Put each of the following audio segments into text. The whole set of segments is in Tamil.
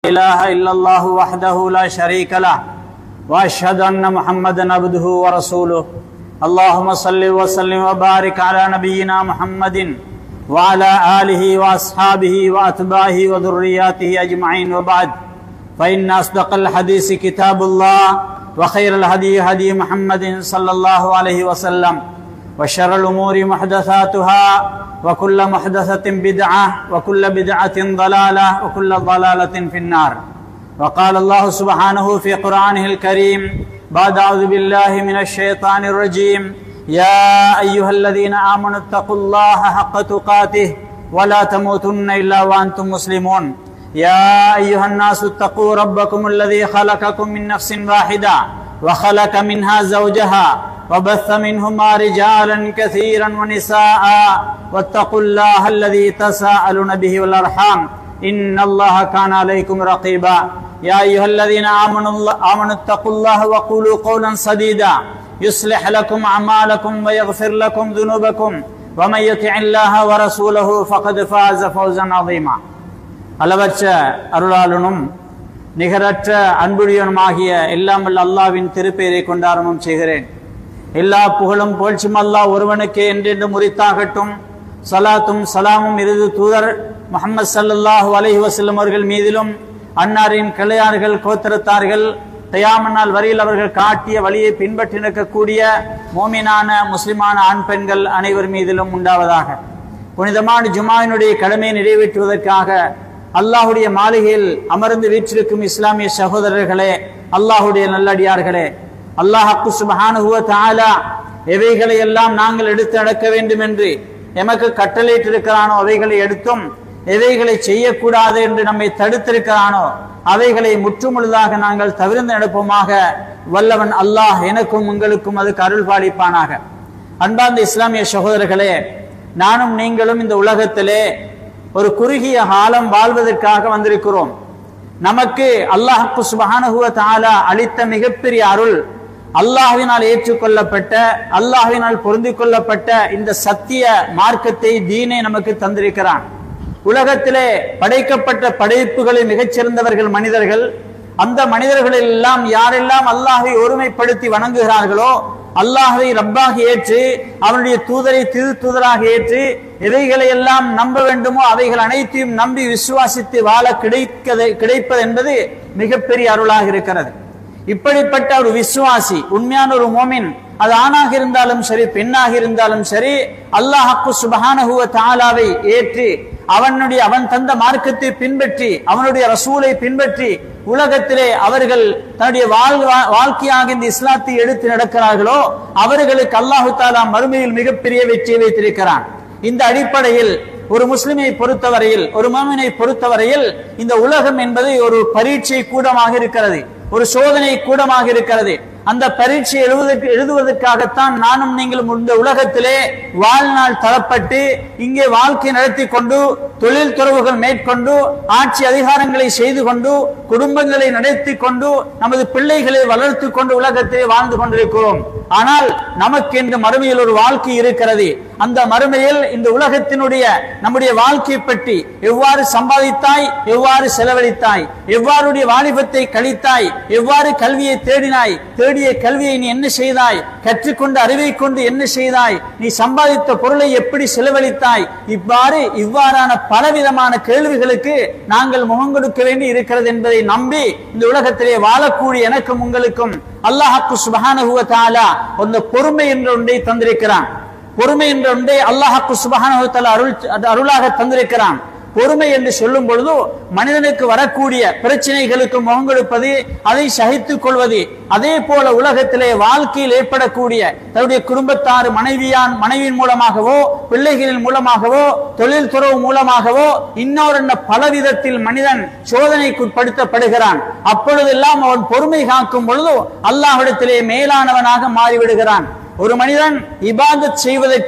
إله إلا الله وحده لا شريك له وأشهد أن محمدا عبده ورسوله اللهم صل وسلم وبارك على نبينا محمد وعلى آله وأصحابه وأتباعه وذرياته أجمعين وبعد فإن أصدق الحديث كتاب الله وخير الهدي هدي محمد صلى الله عليه وسلم وشر الأمور محدثاتها وكل محدثة بدعة وكل بدعة ضلالة وكل ضلالة في النار وقال الله سبحانه في قرآنه الكريم بعد أعوذ بالله من الشيطان الرجيم يا أيها الذين آمنوا اتقوا الله حق تقاته ولا تموتن إلا وأنتم مسلمون يا أيها الناس اتقوا ربكم الذي خلقكم من نفس واحدة وخلق منها زوجها وبث منهما رجالا كثيرا ونساء واتقوا الله الذي تساءلون به والأرحام إن الله كان عليكم رقيبا يا أيها الذين آمنوا, الله آمنوا اتقوا الله وقولوا قولا سديدا يصلح لكم أعمالكم ويغفر لكم ذنوبكم ومن يطع الله ورسوله فقد فاز فوزا عظيما அளவற்ற அருளாளனும் நிகரற்ற அன்புடையனுமாகிய எல்லாம் வல்ல அல்லாவின் திருப்பெயரை கொண்டாரமும் செய்கிறேன் எல்லா புகழும் புகழ்ச்சியும் அல்லாஹ் ஒருவனுக்கே என்றென்று முறித்தாகட்டும் சலாத்தும் சலாமும் இறுதி தூதர் முகமது சல்லல்லாஹு அலஹி வசல்லம் அவர்கள் மீதிலும் அன்னாரின் கிளையார்கள் கோத்திரத்தார்கள் தயாமனால் வரையில் அவர்கள் காட்டிய வழியை பின்பற்றி நிற்கக்கூடிய மோமினான முஸ்லிமான ஆண் பெண்கள் அனைவர் மீதிலும் உண்டாவதாக புனிதமான ஜுமாவினுடைய கடமையை நிறைவேற்றுவதற்காக அல்லாஹுடைய மாளிகையில் அமர்ந்து வீற்றிருக்கும் இஸ்லாமிய சகோதரர்களே அல்லாஹுடைய நல்லடியார்களே அல்லாஹு சுபஹானுவ தாலா எவைகளை எல்லாம் நாங்கள் எடுத்து நடக்க வேண்டும் என்று எமக்கு கட்டளையிட்டிருக்கிறானோ அவைகளை எடுத்தும் எவைகளை செய்யக்கூடாது என்று நம்மை தடுத்திருக்கிறானோ அவைகளை முற்றுமுழுதாக நாங்கள் தவிர்த்து நடப்போமாக வல்லவன் அல்லாஹ் எனக்கும் உங்களுக்கும் அதுக்கு அருள் பாலிப்பானாக அன்பார்ந்த இஸ்லாமிய சகோதரர்களே நானும் நீங்களும் இந்த உலகத்திலே ஒரு குறுகிய காலம் வாழ்வதற்காக வந்திருக்கிறோம் நமக்கு அல்லாஹு சுபஹானுவ தாலா அளித்த மிகப்பெரிய அருள் அல்லாஹுவினால் ஏற்றுக்கொள்ளப்பட்ட அல்லாஹுவினால் பொருந்தி கொள்ளப்பட்ட இந்த சத்திய மார்க்கத்தை தீனை நமக்கு தந்திருக்கிறான் உலகத்திலே படைக்கப்பட்ட படைப்புகளில் மிகச்சிறந்தவர்கள் மனிதர்கள் அந்த மனிதர்களில் எல்லாம் யாரெல்லாம் அல்லாஹை ஒருமைப்படுத்தி வணங்குகிறார்களோ அல்லாஹை ரப்பாக ஏற்று அவனுடைய தூதரை திரு தூதராக ஏற்று எவைகளை எல்லாம் நம்ப வேண்டுமோ அவைகள் அனைத்தையும் நம்பி விசுவாசித்து வாழ கிடைக்க கிடைப்பது என்பது மிகப்பெரிய அருளாக இருக்கிறது இப்படிப்பட்ட ஒரு விசுவாசி உண்மையான ஒரு மோமின் அது ஆணாக இருந்தாலும் சரி பெண்ணாக இருந்தாலும் சரி அல்லாஹக்கு சுபஹானஹுவ தாலாவை ஏற்று அவனுடைய அவன் தந்த மார்க்கத்தை பின்பற்றி அவனுடைய ரசூலை பின்பற்றி உலகத்திலே அவர்கள் தன்னுடைய வாழ் வாழ்க்கையாக இந்த இஸ்லாத்தை எடுத்து நடக்கிறார்களோ அவர்களுக்கு அல்லாஹு தாலா மறுமையில் மிகப்பெரிய வெற்றியை வைத்திருக்கிறான் இந்த அடிப்படையில் ஒரு முஸ்லிமை பொறுத்தவரையில் ஒரு மோமினை பொறுத்தவரையில் இந்த உலகம் என்பது ஒரு பரீட்சை கூடமாக இருக்கிறது ஒரு சோதனை கூடமாக இருக்கிறது அந்த பரீட்சை எழுதுவதற்கு எழுதுவதற்காகத்தான் நானும் நீங்களும் இந்த உலகத்திலே வாழ்நாள் தரப்பட்டு இங்கே வாழ்க்கை நடத்தி கொண்டு தொழில் துறவுகள் மேற்கொண்டு ஆட்சி அதிகாரங்களை செய்து கொண்டு குடும்பங்களை நடத்தி கொண்டு நமது பிள்ளைகளை வளர்த்து கொண்டு உலகத்திலே வாழ்ந்து கொண்டிருக்கிறோம் ஆனால் நமக்கு என்று மறுமையில் ஒரு வாழ்க்கை இருக்கிறது அந்த மறுமையில் இந்த உலகத்தினுடைய நம்முடைய வாழ்க்கை பற்றி எவ்வாறு சம்பாதித்தாய் எவ்வாறு செலவழித்தாய் எவ்வாறுடைய வாலிபத்தை கழித்தாய் எவ்வாறு கல்வியை தேடினாய் தேடிய கல்வியை நீ என்ன செய்தாய் கற்றுக்கொண்டு அறிவை கொண்டு என்ன செய்தாய் நீ சம்பாதித்த பொருளை எப்படி செலவழித்தாய் இவ்வாறு இவ்வாறான பலவிதமான கேள்விகளுக்கு நாங்கள் முகம் கொடுக்க வேண்டி இருக்கிறது என்பதை நம்பி இந்த உலகத்திலே வாழக்கூடிய எனக்கும் உங்களுக்கும் அல்லாஹாக்கு சுபஹானுவ தாலா அந்த பொறுமை என்ற ஒன்றை தந்திருக்கிறான் பொறுமை என்ற ஒன்றை அல்லாஹாக்கு சுபஹானுவ தாலா அருள் அருளாக தந்திருக்கிறான் பொறுமை என்று சொல்லும் பொழுது மனிதனுக்கு வரக்கூடிய பிரச்சனைகளுக்கு முகம் கொடுப்பது அதை சகித்துக் கொள்வது அதே போல உலகத்திலே வாழ்க்கையில் ஏற்படக்கூடிய தன்னுடைய குடும்பத்தார் மனைவியான் மனைவியின் மூலமாகவோ பிள்ளைகளின் மூலமாகவோ தொழில் துறவு மூலமாகவோ இன்னொரு பலவிதத்தில் மனிதன் சோதனைக்குட்படுத்தப்படுகிறான் அப்பொழுதெல்லாம் அவன் பொறுமை காக்கும் பொழுது அல்லாஹிடத்திலே மேலானவனாக மாறிவிடுகிறான் ஒரு மனிதன் இபாதத் செய்வதற்கும்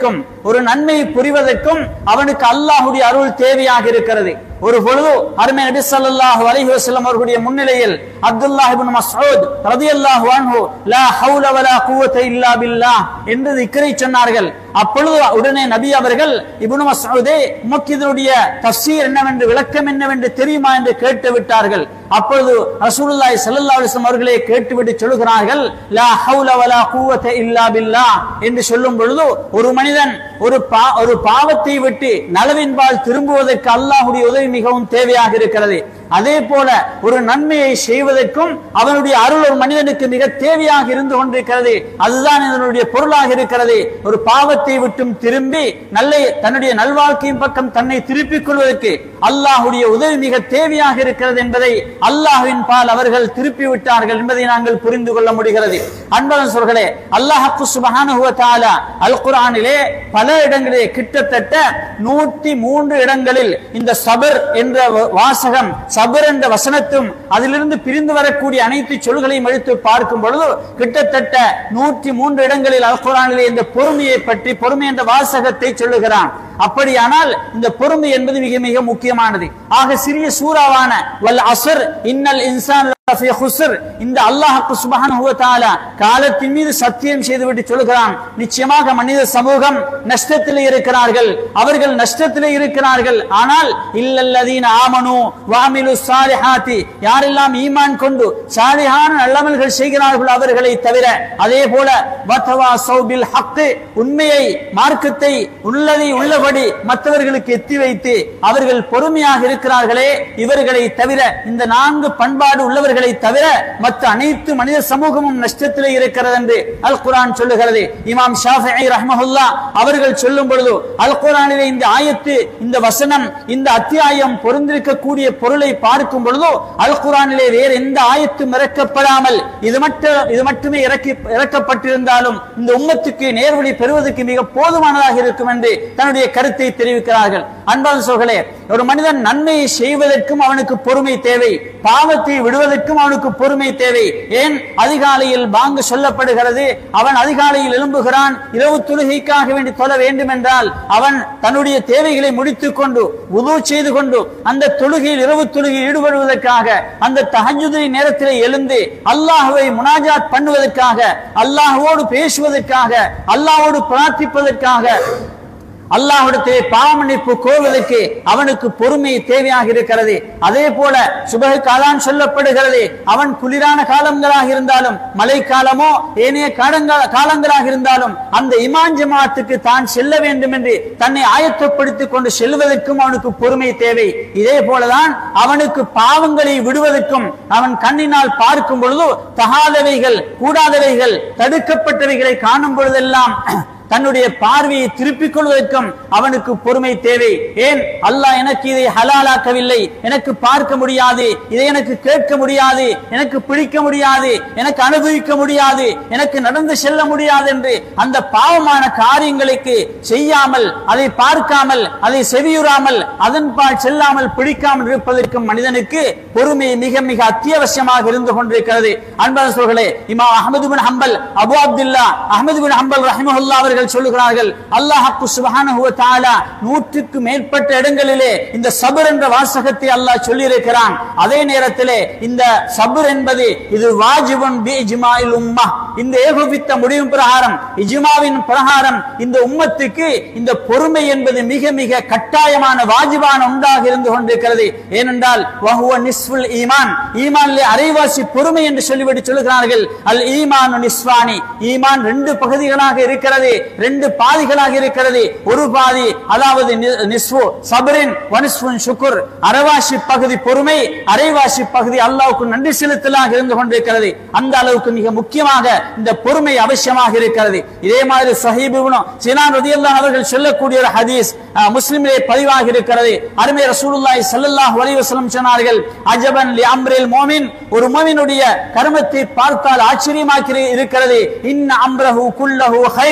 ஒரு நன்மை புரிவதற்கும் அவனுக்கு அல்லாஹுடைய அருள் தேவையாக இருக்கிறது ஒரு பொழுது அருமை நபி ஸல்லல்லாஹு அலைஹி வஸல்லம் அவர்களுடைய முன்னிலையில் அப்துல்லாஹ் இப்னு மஸ்ஊத் ரலியல்லாஹு அன்ஹு லா ஹவுல வலா குவத இல்லா பில்லாஹ் என்று திக்ரை சொன்னார்கள் அப்பொழுது உடனே நபி அவர்கள் இப்னு மஸ்ஊதே உமக்கு இதனுடைய தஃசீர் என்னவென்று விளக்கம் என்னவென்று தெரியுமா என்று கேட்டு விட்டார்கள் அப்பொழுது ரசூலுல்லாஹி ஸல்லல்லாஹு அலைஹி வஸல்லம் அவர்களே கேட்டுவிட்டு சொல்கிறார்கள் லா ஹவுல வலா குவத இல்லா பில்லாஹ் என்று சொல்லும் பொழுது ஒரு மனிதன் ஒரு பா ஒரு பாவத்தை விட்டு நலவின்பால் திரும்புவதற்கு அல்லாஹ்வுடைய உதவி மிகவும் தேவையாக இருக்கிறது அதே போல ஒரு நன்மையை செய்வதற்கும் அவனுடைய அருள் ஒரு மனிதனுக்கு மிக தேவையாக இருந்து கொண்டிருக்கிறது அதுதான் இதனுடைய பொருளாக இருக்கிறது ஒரு பாவத்தை விட்டும் திரும்பி நல்ல தன்னுடைய நல்வாழ்க்கையின் பக்கம் தன்னை திருப்பிக் கொள்வதற்கு அல்லாஹுடைய உதவி மிக தேவையாக இருக்கிறது என்பதை அல்லாஹ்வின் பால் அவர்கள் திருப்பி விட்டார்கள் என்பதை நாங்கள் புரிந்து கொள்ள முடிகிறது அன்பதன் சொல்களே அல்லாஹு சுபஹானஹு வ தஆலா அல் குர்ஆனிலே பல இடங்களிலே கிட்டத்தட்ட நூற்றி மூன்று இடங்களில் இந்த சபர் என்ற வ- வாசகம் சபர் என்ற வசனத்தும் அதிலிருந்து பிரிந்து வரக்கூடிய அனைத்து சொல்களையும் எடுத்து பார்க்கும் பொழுது கிட்டத்தட்ட நூற்றி மூன்று இடங்களில் அல் குர்ஆனிலே இந்த பொறுமையை பற்றி பொறுமை என்ற வாசகத்தை சொல்லுகிறான் அப்படியானால் இந்த பொறுமை என்பது மிக மிக முக்கியமானது ஆக சிறிய சூறாவான வல் அஸ்ர் இன்னல் இன்சான் லஃபீ ஹுஸ்ர் இந்த அல்லாஹ் சுப்ஹானஹு வ தஆலா காலத்தின் மீது சத்தியம் செய்துவிட்டு சொல்கிறான் நிச்சயமாக மனித சமூகம் நஷ்டத்தில் இருக்கிறார்கள் அவர்கள் நஷ்டத்தில் இருக்கிறார்கள் ஆனால் இல்லல்லதீன ஆமனு வாமிலு சாலிஹாத்தி யாரெல்லாம் ஈமான் கொண்டு சாலிஹான நல்லமல்கள் செய்கிறார்கள் அவர்களை தவிர அதே போல வத்தவா சௌபில் ஹக்கு உண்மையை மார்க்கத்தை உள்ளதை உள்ளபடி மற்றவர்களுக்கு எத்தி வைத்து அவர்கள் பொறுமையாக இருக்கிறார்களே இவர்களை தவிர இந்த நான்கு பண்பாடு உள்ளவர்களை தவிர மற்ற அனைத்து மனித சமூகமும் நஷ்டத்திலே இருக்கிறது என்று அல் குர்ஆன் சொல்லுகிறது இமாம் ஷாஃபிஈ ரஹ்மஹுல்லா அவர்கள் சொல்லும் பொழுது அல் குர்ஆனிலே இந்த ஆயத்து இந்த வசனம் இந்த அத்தியாயம் பொருந்திருக்கக்கூடிய பொருளை பார்க்கும் பொழுது அல் குர்ஆனிலே வேறு எந்த ஆயத்தும் இறக்கப்படாமல் இது மட்டும் இது மட்டுமே இறக்கி இறக்கப்பட்டிருந்தாலும் இந்த உம்மத்துக்கு நேர்வழி பெறுவதற்கு மிக போதுமானதாக இருக்கும் என்று தன்னுடைய கருத்தை தெரிவிக்கிறார்கள் அன்பான சோர்களே ஒரு மனிதன் நன்மையை செய்வதற்கும் அவனுக்கு பொறுமை தேவை பாவத்தை விடுவதற்கும் அவனுக்கு பொறுமை தேவை ஏன் அதிகாலையில் பாங்கு சொல்லப்படுகிறது அவன் அதிகாலையில் எழும்புகிறான் இரவு தொழுகைக்காக வேண்டி தொழ வேண்டும் என்றால் அவன் தன்னுடைய தேவைகளை முடித்துக் கொண்டு உது செய்து கொண்டு அந்த தொழுகையில் இரவு தொழுகையில் ஈடுபடுவதற்காக அந்த தஹஜுதை நேரத்தில் எழுந்து அல்லாஹுவை முனாஜாத் பண்ணுவதற்காக அல்லாஹ்வோடு பேசுவதற்காக அல்லாஹ்வோடு பிரார்த்திப்பதற்காக அல்லாஹ்விடத்திலே பாவமன்னிப்பு கோருவதற்கு அவனுக்கு பொறுமை தேவையாக இருக்கிறது அதே போல சுபக காலான் சொல்லப்படுகிறது அவன் குளிரான காலங்களாக இருந்தாலும் மழை காலமோ ஏனைய காலங்க- காலங்களாக இருந்தாலும் அந்த இமான் ஜமாத்துக்கு தான் செல்ல வேண்டும் என்று தன்னை ஆயத்தப்படுத்திக் கொண்டு செல்வதற்கும் அவனுக்கு பொறுமை தேவை இதே போலதான் அவனுக்கு பாவங்களை விடுவதற்கும் அவன் கண்ணினால் பார்க்கும் பொழுது தகாதவைகள் கூடாதவைகள் தடுக்கப்பட்டவைகளை காணும் பொழுதெல்லாம் தன்னுடைய பார்வையை திருப்பிக் கொள்வதற்கும் அவனுக்கு பொறுமை தேவை ஏன் அல்லாஹ் எனக்கு இதை ஹலாலாக்கவில்லை எனக்கு பார்க்க முடியாது இதை எனக்கு கேட்க முடியாது எனக்கு பிடிக்க முடியாது எனக்கு அனுபவிக்க முடியாது எனக்கு நடந்து செல்ல முடியாது என்று அந்த பாவமான காரியங்களுக்கு செய்யாமல் அதை பார்க்காமல் அதை செவியுறாமல் அதன்பால் செல்லாமல் பிடிக்காமல் இருப்பதற்கும் மனிதனுக்கு பொறுமை மிக மிக அத்தியாவசியமாக இருந்து கொண்டிருக்கிறது அன்பன சொல்களே இமா அஹமது பின் ஹம்பல் அபு அப்துல்லா அஹமது பின் ஹம்பல் ரஹிமஹுல்லா அவர்கள் சொல்லுகிறார்கள் அல்லாஹ் சுப்ஹானஹு வ தஆலா நூற்றுக்கு மேற்பட்ட இடங்களிலே இந்த சபர் என்ற வாசகத்தை அல்லாஹ் சொல்லியிருக்கிறான் அதே நேரத்திலே இந்த சபர் என்பது இது வாஜிபுன் பி இஜ்மாஇல் உம்மah இந்த ஏகோபித்த முடிவு பிரகாரம் இஜ்மாவின் பிரகாரம் இந்த உம்மத்துக்கு இந்த பொறுமை என்பது மிக மிக கட்டாயமான வாஜிபான ஒன்றாக இருந்து கொண்டிருக்கிறது ஏனென்றால் வஹுவ நிஸ்ஃபுல் ஈமான் ஈமானிலே அரைவாசி பொறுமை என்று சொல்லிவிட்டு சொல்லுகிறார்கள் அல் ஈமானு நிஸ்வானி ஈமான் ரெண்டு பகுதிகளாக இருக்கிறது ரெண்டு பாதிகளாக இருக்கிறது ஒரு பாதி அதாவது நி- நிஸ்வு சபரின் வனிஸ்வன் சுக்குர் அரைவாசி பகுதி பொறுமை அரைவாசி பகுதி அல்லாவுக்கு நன்றி செலுத்தலாக இருந்து கொண்டிருக்கிறது அந்த அளவுக்கு மிக முக்கியமாக இந்த பொறுமை அவசியமாக இருக்கிறது இதே மாதிரி சஹீபுனும் சினான் ரதியல்லாஹு அவர்கள் சொல்லக்கூடிய ஒரு ஹதீஸ் அஹ், முஸ்லிமிலே பதிவாகி இருக்கிறது அருமை ரசூலுல்லாஹி ஸல்லல்லாஹு அலைஹி வஸல்லம் சொன்னார்கள் அஜபன் லி அம்ரில் மோமின் ஒரு மோமினுடைய கர்மத்தை பார்த்தால் ஆச்சரியமாக்கி இருக்கிறது இன்ன அம்ரஹு குல்லஹு ஹைர்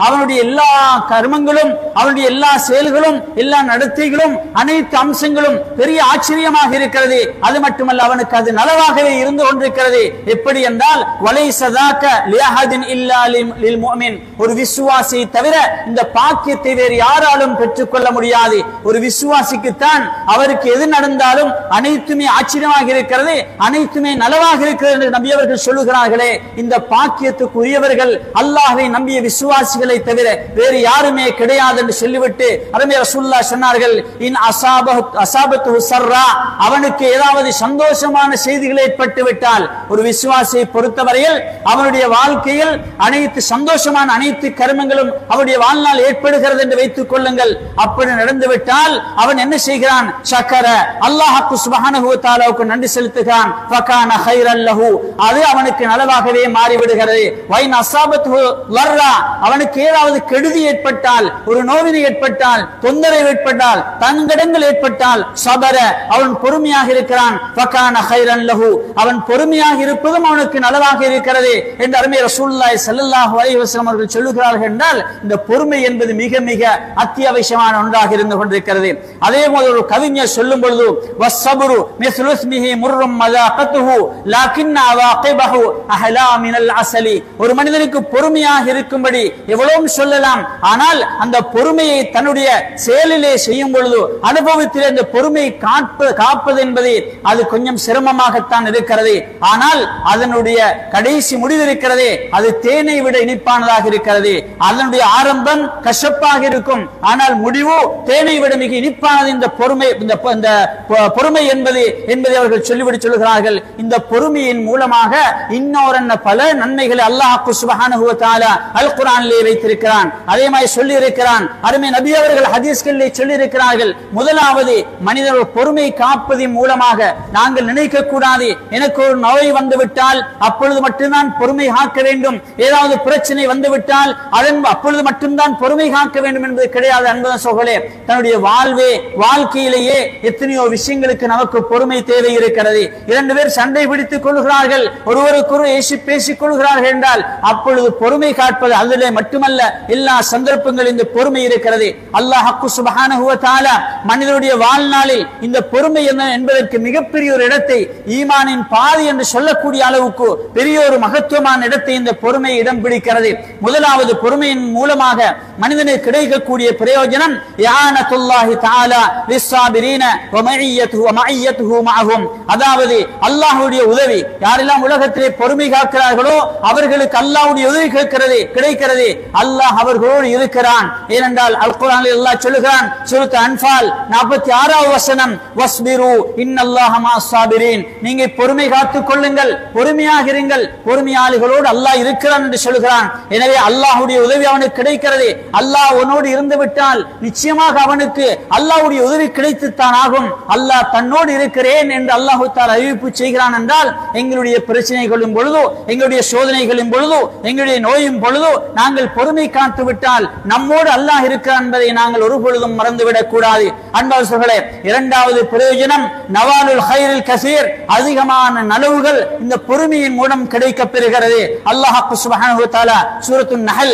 அவனுடைய எல்லா கர்மங்களும் அவனுடைய எல்லா செயல்களும் எல்லா நடத்தைகளும் அனைத்து அம்சங்களும் பெரிய ஆச்சரியமாக இருக்கிறது அது மட்டுமல்ல அவனுக்கு அது நலவாகவே இருந்து கொண்டிருக்கிறது எப்படி என்றால் வலை சதாக்க லியஹதின் இல்லா லில் லில் முஃமின் ஒரு விசுவாசியை தவிர இந்த பாக்கியத்தை வேறு யாராலும் பெற்றுக்கொள்ள முடியாது ஒரு விசுவாசிக்குத்தான் அவருக்கு எது நடந்தாலும் அனைத்துமே ஆச்சரியமாக இருக்கிறது அனைத்துமே நலவாக இருக்கிறது என்று நபி அவர்கள் சொல்லுகிறார்களே இந்த பாக்கியத்துக்கு உரியவர்கள் அல்லாஹ்வை நம்பிய விசுவாசிகளை தவிர வேறு யாருமே கிடையாது என்று சொல்லிவிட்டு அருமை ரசூல்லா சொன்னார்கள் இன் அசாபஹு அசாபத்து சர்ரா அவனுக்கு ஏதாவது சந்தோஷமான செய்திகள் ஏற்பட்டு விட்டால் ஒரு விசுவாசியை பொறுத்தவரையில் அவனுடைய வாழ்க்கையில் அனைத்து சந்தோஷமான அனைத்து கர்மங்களும் அவனுடைய வாழ்நாள் ஏற்படுகிறது என்று வைத்துக் கொள்ளுங்கள் அப்படி நடந்துவிட்டால் அவன் என்ன செய்கிறான் சக்கர அல்லாஹ்க்கு சுப்ஹானஹு வ தஆலாவுக்கு நன்றி செலுத்துகிறான் ஃபகான கைரல் லஹு அது அவனுக்கு நலவாகவே மாறிவிடுகிறது வைன் அசாபத்து லர்ரா அவனுக்கு ஏதாவது கெடுதி ஏற்பட்டால் ஒரு நோவினை ஏற்பட்டால் தொந்தரவு ஏற்பட்டால் தங்கடங்கள் ஏற்பட்டால் சபர அவன் பொறுமையாக இருக்கிறான் ஃபகான கைரன் லஹு அவன் பொறுமையாக இருப்பதும் அவனுக்கு நலவாக இருக்கிறது என்று அருமை ரசூலுல்லாஹி ஸல்லல்லாஹு அலைஹி வஸல்லம் அவர்கள் சொல்லுகிறார்கள் என்றால் இந்த பொறுமை என்பது மிக மிக அத்தியாவசியமான ஒன்றாக இருந்து கொண்டிருக்கிறது அதே போல ஒரு கவிஞர் சொல்லும் பொழுது வஸ்ஸபுரு மிஸ்லு இஸ்மிஹி முர்ரும் மதாகத்துஹு லாக்கின் அவாகிபஹு அஹலா மினல் அஸலி ஒரு மனிதனுக்கு பொறுமையாக இருக்கும்படி எவ்வளவும் சொல்லலாம் ஆனால் அந்த பொறுமையை தன்னுடைய செயலிலே செய்யும் பொழுது அனுபவத்தில் இந்த பொறுமையை காப்ப காப்பது என்பது அது கொஞ்சம் சிரமமாகத்தான் இருக்கிறது ஆனால் அதனுடைய கடைசி முடிவு இருக்கிறதே அது தேனை விட இனிப்பானதாக இருக்கிறது அதனுடைய ஆரம்பம் கசப்பாக இருக்கும் ஆனால் முடிவு தேனை விட மிக இனிப்பானது இந்த பொறுமை இந்த பொ- இந்த பொ- பொறுமை என்பது என்பதை அவர்கள் சொல்லிவிட்டு சொல்கிறார்கள் இந்த பொறுமையின் மூலமாக இன்னொரு பல நன்மைகளை அல்லாஹ் சுபஹானஹு வ தஆலா அல் குர்ஆனிலே வைத்திருக்கிறான் அதே மாதிரி சொல்லி இருக்கிறான் அருமை நபி அவர்கள் ஹதீஸ்களிலே சொல்லி இருக்கிறார்கள் முதலாவது மனிதர் பொறுமை காப்பதின் மூலமாக நாங்கள் நினைக்க கூடாது எனக்கு ஒரு நோய் வந்து விட்டால் அப்பொழுது மட்டும்தான் பொறுமை காக்க வேண்டும் ஏதாவது பிரச்சனை வந்து விட்டால் அதன் அப்பொழுது மட்டும்தான் பொறுமை காக்க வேண்டும் என்பது கிடையாது அன்பதன் சோகலே தன்னுடைய வாழ்வே வாழ்க்கையிலேயே எத்தனையோ விஷயங்களுக்கு நமக்கு பொறுமை தேவை இருக்கிறது இரண்டு பேர் சண்டை பிடித்துக் கொள்கிறார்கள் ஒருவருக்கொரு ஏசி பேசிக் கொள்கிறார்கள் என்றால் அப்பொழுது பொறுமை காப்பது அதிலே மட்டுமல்ல எல்லா சந்தர்ப்பங்களில் இந்த பொறுமை இருக்கிறது அல்லாஹ் ஹக்கு சுபஹானஹு வ தஆலா மனிதனுடைய வாழ்நாளில் இந்த பொறுமை என்ன என்பதற்கு மிகப்பெரிய ஒரு இடத்தை ஈமானின் பாதி என்று சொல்லக்கூடிய அளவுக்கு பெரிய ஒரு மகத்துவமான இடத்தை இந்த பொறுமை இடம் பிடிக்கிறது முதலாவது பொறுமையின் மூலமாக மனிதனுக்கு கிடைக்கக்கூடிய பிரயோஜனம் யானத்துல்லாஹி தஆலா லிஸ்ஸாபிரீன வ மஇய்யத்துஹு வ மஇய்யத்துஹு மஅஹும் அதாவது அல்லாஹ்வுடைய உதவி யாரெல்லாம் உலகத்திலே பொறுமை காக்கிறார்களோ அவர்களுக்கு அல்லாஹ்வுடைய உதவி கேட்கிறது கிடைக்கிறது அல்லாஹ் அவர்களோடு இருக்கிறான் ஏனென்றால் அல் குர்ஆனில் அல்லாஹ் சொல்லுகிறான் சூரத் அன்ஃபால் 46வது வசனம் வஸ்பிரு இன்னல்லாஹ மஅஸ்ஸாபிரீன் நீங்க பொறுமை காத்துக் கொள்ளுங்கள் பொறுமையாக இருங்கள் பொறுமையாளிகளோடு அல்லாஹ் இருக்கிறான் என்று சொல்கிறான் எனவே அல்லாஹ்வுடைய உதவி அவனுக்கு கிடைக்கிறது அல்லாஹ் உன்னோடு இருந்து விட்டால் நிச்சயமாக அவனுக்கு அல்லாஹ்வுடைய உதவி கிடைத்துத்தான் ஆகும் அல்லாஹ் தன்னோடு இருக்கிறேன் என்று அல்லாஹு தால் அறிவிப்பு செய்கிறான் என்றால் எங்களுடைய பிரச்சனைகளும் பொழுதோ எங்களுடைய சோதனைகளும் பொழுதோ எங்களுடைய நோயும் பொழுதோ நாங்கள் பொறுமை காத்து விட்டால் நம்மோடு அல்லாஹ் இருக்கிறான் என்பதை நாங்கள் ஒரு பொழுதும் மறந்துவிடக் கூடாது அன்பர்களே இரண்டாவது பிரயோஜனம் நவாலுல் ஹைரில் கசீர் அதிகமான நலவுகள் இந்த பொறுமையின் மூலம் கிடைக்கப் பெறுகிறது அல்லாஹ் சுப்ஹானஹு வ தஆலா சூரத்துன் நஹல்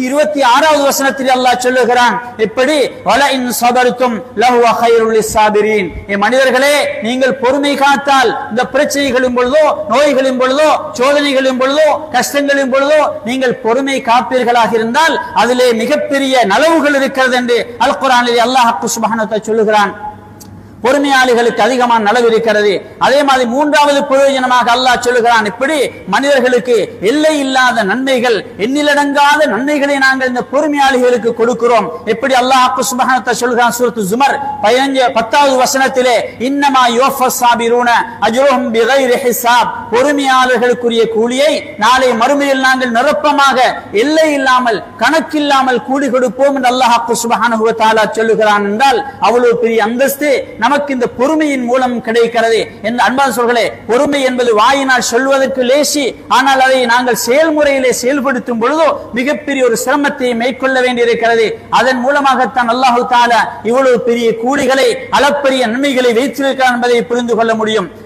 126வது வசனத்தில் அல்லாஹ் சொல்லுகிறான் இப்படி வல இன் சபர்தும் லஹுவ ஹைருல் லிஸ்ஸாபிரீன் ஏ மனிதர்களே நீங்கள் பொறுமை காத்தால் இந்த பிரச்சனைகளின் பொழுதோ நோய்களின் பொழுதோ சோதனைகளின் பொழுதோ கஷ்டங்களின் பொழுதோ நீங்கள் பொறுமை காப்பீர்களாக இருந்தால் அதிலே மிகப்பெரிய நலவுகள் இருக்கிறது என்று அல் குர்ஆனில் அல்லாஹ் சுப்ஹானஹு வ தஆலா சொல்லுகிறான் பொறுமையாளிகளுக்கு அதிகமான நலவு இருக்கிறது அதே மாதிரி மூன்றாவது பிரயோஜனமாக அல்லாஹ் சொல்லுகிறான் இப்படி மனிதர்களுக்கு எல்லை இல்லாத நன்மைகள் எண்ணிலடங்காத நன்மைகளை நாங்கள் இந்த பொறுமையாளிகளுக்கு கொடுக்கிறோம் எப்படி அல்லாஹ் சுபஹானத்தை சொல்கிறான் சூரத்து ஜுமர் பதினஞ்சு பத்தாவது வசனத்திலே இன்னமா யோஃபஸ் சாபிரூன அஜ்ருஹும் பிகைரி ஹிசாப் பொறுமையாளர்களுக்குரிய கூலியை நாளை மறுமையில் நாங்கள் நிரப்பமாக எல்லை இல்லாமல் கணக்கில்லாமல் கூலி கொடுப்போம் என்று அல்லாஹ் சுபஹானஹு வ தஆலா சொல்லுகிறான் என்றால் அவ்வளவு பெரிய அந்தஸ்து நமக்கு இந்த பொறுமையின் மூலம் கிடைக்கிறது என்று அன்பான சொல்களே பொறுமை என்பது வாயினால் சொல்வதற்கு லேசி ஆனால் அதை நாங்கள் செயல்முறையிலே செயல்படுத்தும் பொழுதோ மிகப்பெரிய ஒரு சிரமத்தை மேற்கொள்ள வேண்டியிருக்கிறது அதன் மூலமாகத்தான் அல்லாஹு தாலா இவ்வளவு பெரிய கூலிகளை அளப்பரிய நன்மைகளை வைத்திருக்கிறார் என்பதை புரிந்து கொள்ள முடியும்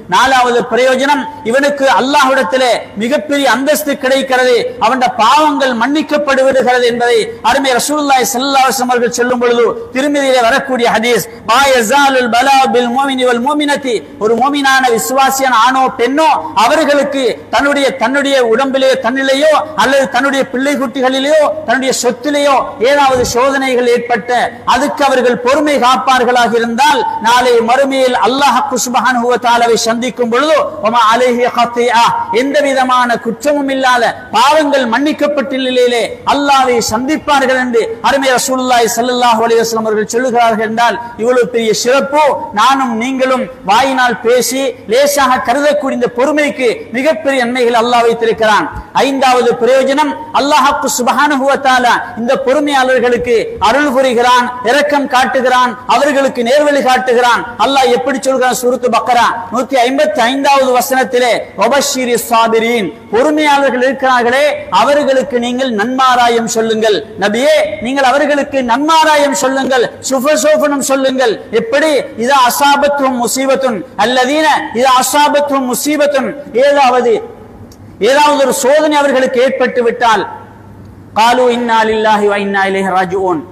நாலாவது பிரயோஜனம் இவனுக்கு அல்லாஹ்விடத்திலே மிகப்பெரிய அந்தஸ்து கிடைக்கிறது அவன் பாவங்கள் மன்னிக்கப்படுவிடுகிறது என்பதை அருமை ரசூலுல்லாஹி ஸல்லல்லாஹு அலைஹி வஸல்லம் அவர்கள் சொல்லும் பொழுது திருமதியிலே வரக்கூடிய ஹதீஸ் மா யஸாலுல் பலா பில் முஃமினி வல் முஃமினத்தி ஒரு முஃமினான விசுவாசியான ஆணோ பெண்ணோ அவர்களுக்கு தன்னுடைய தன்னுடைய உடம்பிலேயோ தன்னிலேயோ அல்லது தன்னுடைய பிள்ளை குட்டிகளிலேயோ தன்னுடைய சொத்திலேயோ ஏதாவது சோதனைகள் ஏற்பட்ட அதுக்கு அவர்கள் பொறுமை காப்பார்களாக இருந்தால் நாளை மறுமையில் அல்லாஹ் சுப்ஹானஹு வ தஆலாவை சந்திக்கும் பொழுது வமா அலைஹி கத்தியா எந்த விதமான குற்றமும் இல்லாத பாவங்கள் மன்னிக்கப்பட்ட நிலையிலே அல்லாஹ்வை சந்திப்பார்கள் என்று அருமை ரசூலுல்லாஹி ஸல்லல்லாஹு அலைஹி வஸல்லம் அவர்கள் சொல்லுகிறார்கள் என்றால் இவ்வளவு பெரிய சிறப்பு நானும் நீங்களும் வாயினால் பேசி லேசாக கருதக்கூடிய இந்த பொறுமைக்கு மிகப்பெரிய நன்மைகள் அல்லாஹ் வைத்திருக்கிறான் ஐந்தாவது பிரயோஜனம் அல்லாஹ்க்கு சுப்ஹானஹு வ தஆலா இந்த பொறுமையாளர்களுக்கு அருள் புரிகிறான் இரக்கம் காட்டுகிறான் அவர்களுக்கு நேர்வழி காட்டுகிறான் அல்லாஹ் எப்படி சொல்கிறான் சூரத்து பக்கரா நூத்தி ஐம்பத்தி ஐந்தாவது வசனத்திலே ஒபஷிரி சாபிரீன் பொறுமையாளர்கள் இருக்கிறார்களே அவர்களுக்கு நீங்கள் நன்மாராயம் சொல்லுங்கள் நபியே நீங்கள் அவர்களுக்கு நன்மாராயம் சொல்லுங்கள் சுபசோபனம் சொல்லுங்கள் எப்படி இது அசாபத்துவம் முசீபத்துன் அல்லதீன இது அசாபத்துவம் முசீபத்துன் ஏதாவது ஏதாவது ஒரு சோதனை அவர்களுக்கு ஏற்பட்டு விட்டால் காலு இன்னா லில்லாஹி வ இன்னா இலைஹி ராஜிஊன்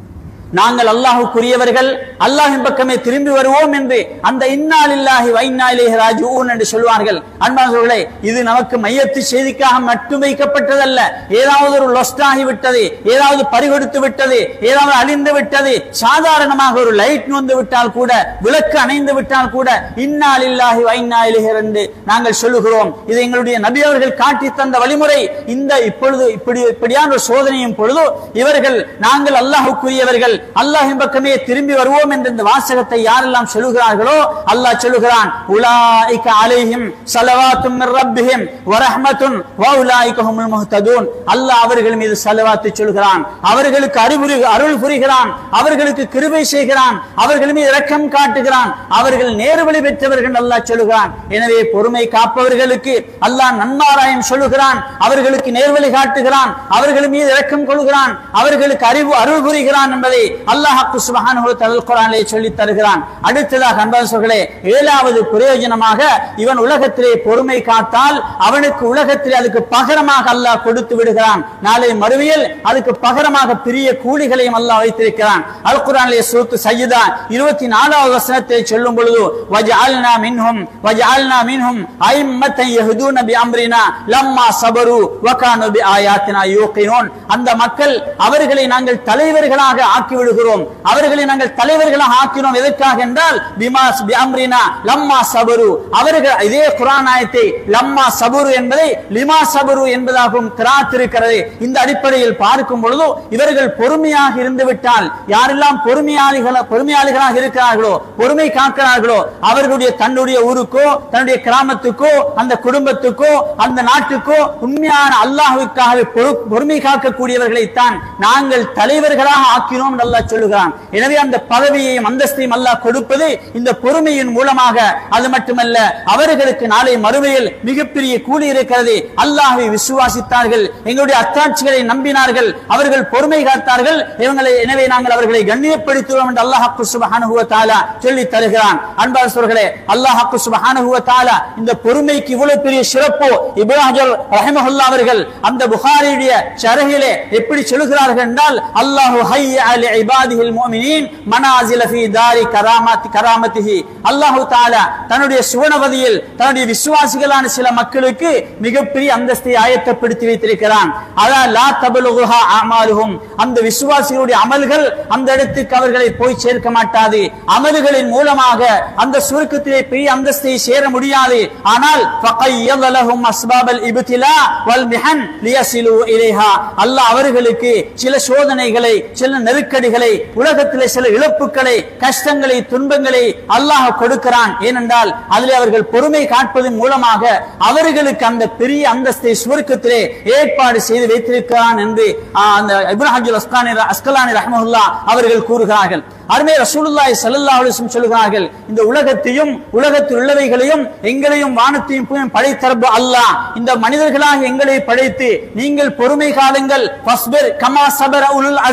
நாங்கள் அல்லாஹுக்குரியவர்கள் அல்லாஹின் பக்கமே திரும்பி வருவோம் என்று அந்த இன்னாலில்லாஹி வைநாயிலேஹி ராஜூன் என்று சொல்வார்கள் அன்பானவர்களே இது நமக்கு மையத்து செய்திக்காக மட்டும் வைக்கப்பட்டதல்ல ஏதாவது ஒரு லொஸ்ட் ஆகி விட்டது ஏதாவது பறிகொடுத்து விட்டது ஏதாவது அழிந்து விட்டது சாதாரணமாக ஒரு லைட் நொந்து விட்டால் கூட விளக்கு அணைந்து விட்டால் கூட இன்னாலில்லாஹி வைநாயிலேஹி என்று நாங்கள் சொல்லுகிறோம் இது எங்களுடைய நபி அவர்கள் காட்டி தந்த வழிமுறை இந்த இப்பொழுது இப்படி இப்படியான ஒரு சோதனையும் பொழுது இவர்கள் நாங்கள் அல்லாஹுக்குரியவர்கள் அல்லாஹின் பக்கமே திரும்பி வருவோம் என்ற இந்த வாசகத்தை யாரெல்லாம் சொல்லுகிறார்களோ அல்லாஹ் சொல்லுகிறான் உலாயிக அலைஹிம் ஸலவாத்தும் மிர் ரப்பிஹிம் வ ரஹ்மத்துன் வ உலாயிக ஹுமுல் முஹ்ததூன் அல்லாஹ் அவர்கள் மீது ஸலவாத்து சொல்கிறான் அவர்களுக்கு அறிவுரை அருள் புரிகிறான் அவர்களுக்கு கிருபை செய்கிறான் அவர்கள் மீது இரக்கம் காட்டுகிறான் அவர்கள் நேர்வழி பெற்றவர்கள் அல்லாஹ் சொல்லுகிறான் எனவே பொறுமை காப்பவர்களுக்கு அல்லாஹ் நன்மாராயம் சொல்லுகிறான் அவர்களுக்கு நேர்வழி காட்டுகிறான் அவர்கள் மீது இரக்கம் கொள்கிறான் அவர்களுக்கு அறிவு அருள் புரிகிறான் என்பதை அல்லாஹ் சுபஹானஹு தஆலா குர்ஆனிலே சொல்லி தருகிறான் அடுத்ததாக அன்பாசர்களே ஏழாவது பிரயோஜனமாக இவன் உலகத்திலே பொறுமை காத்தால் அவனுக்கு உலகத்திலே அதுக்கு பகரமாக அல்லாஹ் கொடுத்து விடுகிறான் நாளை மறுமையில் அதுக்கு பகரமாக பெரிய கூலிகளையும் அல்லாஹ் வைத்திருக்கிறான் அல் குர்ஆனிலே சூத்து சய்யிதா இருபத்தி நாலாவது வசனத்தை சொல்லும் பொழுது வஜஅல்னா மின்ஹும் வஜஅல்னா மின்ஹும் ஐம்மத்தன் யஹ்தூன பிஅம்ரினா லம்மா சபரு வகானு பிஆயாத்தினா யூகினூன் அந்த மக்கள் அவர்களை நாங்கள் தலைவர்களாக ஆக்கி விடுகிறோம் அவர்களை நாங்கள் தலைவர்களாக ஆக்கினோம் எதற்காக என்றால் பிமாஸ் பிஅம்ரினா லம்மா சபரு அவர்கள் இதே குர்ஆன் ஆயத்தை லம்மா சபரு என்பதை லிமா சபரு என்பதாகவும் திராத்திருக்கிறது இந்த அடிப்படையில் பார்க்கும் பொழுது இவர்கள் பொறுமையாக இருந்து விட்டால் யாரெல்லாம் பொறுமையாளிகள் பொறுமையாளிகளாக இருக்கிறார்களோ பொறுமை காக்கிறார்களோ அவர்களுடைய தன்னுடைய ஊருக்கோ தன்னுடைய கிராமத்துக்கோ அந்த குடும்பத்துக்கோ அந்த நாட்டுக்கோ உண்மையான அல்லாஹுக்காக பொறு- பொறுமை காக்கக்கூடியவர்களைத்தான் நாங்கள் தலைவர்களாக ஆக்கினோம் என்று அல்லாஹ் சொல்லுகிறான் எனவே அந்த பதவியையும் அந்தஸ்தையும் அல்லாஹ் கொடுப்பது இந்த பொறுமையின் மூலமாக அது மட்டுமல்ல அவர்களுக்கு நாளை மறுமையில் மிகப்பெரிய கூலி இருக்கிறது அல்லாஹ்வை விசுவாசித்தார்கள் எங்களுடைய அத்தாட்சிகளை நம்பினார்கள் அவர்கள் பொறுமை காத்தார்கள் இவங்களை எனவே நாங்கள் அவர்களை கண்ணியப்படுத்துவோம் என்று அல்லாஹ் சுபஹானஹு வ தஆலா சொல்லி தருகிறான் அன்பாசர்களே அல்லாஹ் சுபஹானஹு வ தஆலா இந்த பொறுமைக்கு இவ்வளவு பெரிய சிறப்பு இப்ராஹிம் ரஹிமஹுல்லா அவர்கள் அந்த புகாரியுடைய ஷரஹிலே எப்படி சொல்கிறார்கள் என்றால் அல்லாஹு ஹய்ய அலி இபாதிஹில் முஃமினீன் மனாசில ஃபீ தாரி கராமத்தி கராமத்திஹி அல்லாஹு தஆலா தன்னுடைய சுவனவதியில் தன்னுடைய விசுவாசிகளான சில மக்களுக்கு மிகப்பெரிய அந்தஸ்தை ஆயத்தப்படுத்தி வைத்திருக்கிறான் அதா லா தபலுகுஹா அமாலுஹும் அந்த விசுவாசிகளுடைய அமல்கள் அந்த இடத்துக்கு அவர்களை போய் சேர்க்க மாட்டாது அமல்களின் மூலமாக அந்த சுருக்கத்திலே பெரிய அந்தஸ்தை சேர முடியாது ஆனால் فَقَيَّضَ لَهُمْ أَسْبَابَ الْإِبْتِلَاءِ وَالْمِحَنِ لِيَصِلُوا إِلَيْهَا அல்லாஹ் அவர்களுக்கு சில சோதனைகளை சில நெருக்கடிகளை உலகத்திலே சில இழப்புகளை கஷ்டங்களை துன்பங்களை அல்லாஹ் கொடுக்கிறான் ஏனென்றால் அதிலே அவர்கள் பொறுமை காட்பதன் மூலமாக அவர்களுக்கு அந்த பெரிய அந்தஸ்தை சுவர்க்கத்திலே ஏற்பாடு செய்து வைத்திருக்கிறான் என்று ஆ, அந்த இப்ராஹிம் அஸ்கானி அஸ்கலானி ரஹ்மஹுல்லா அவர்கள் கூறுகிறார்கள் அருமை ரசூலுல்லாஹி ஸல்லல்லாஹு அலைஹி வஸல்லம் சொல்கிறார்கள் இந்த உலகத்தையும் உலகத்தில் உள்ளவைகளையும் எங்களையும் வானத்தையும் பூமியையும் படைத்தரப்பு அல்லாஹ் இந்த மனிதர்களாக எங்களை படைத்து நீங்கள் பொறுமை காலுங்கள் ஃபஸ்பிர் கமா சபர உலுல் அஸ்ம்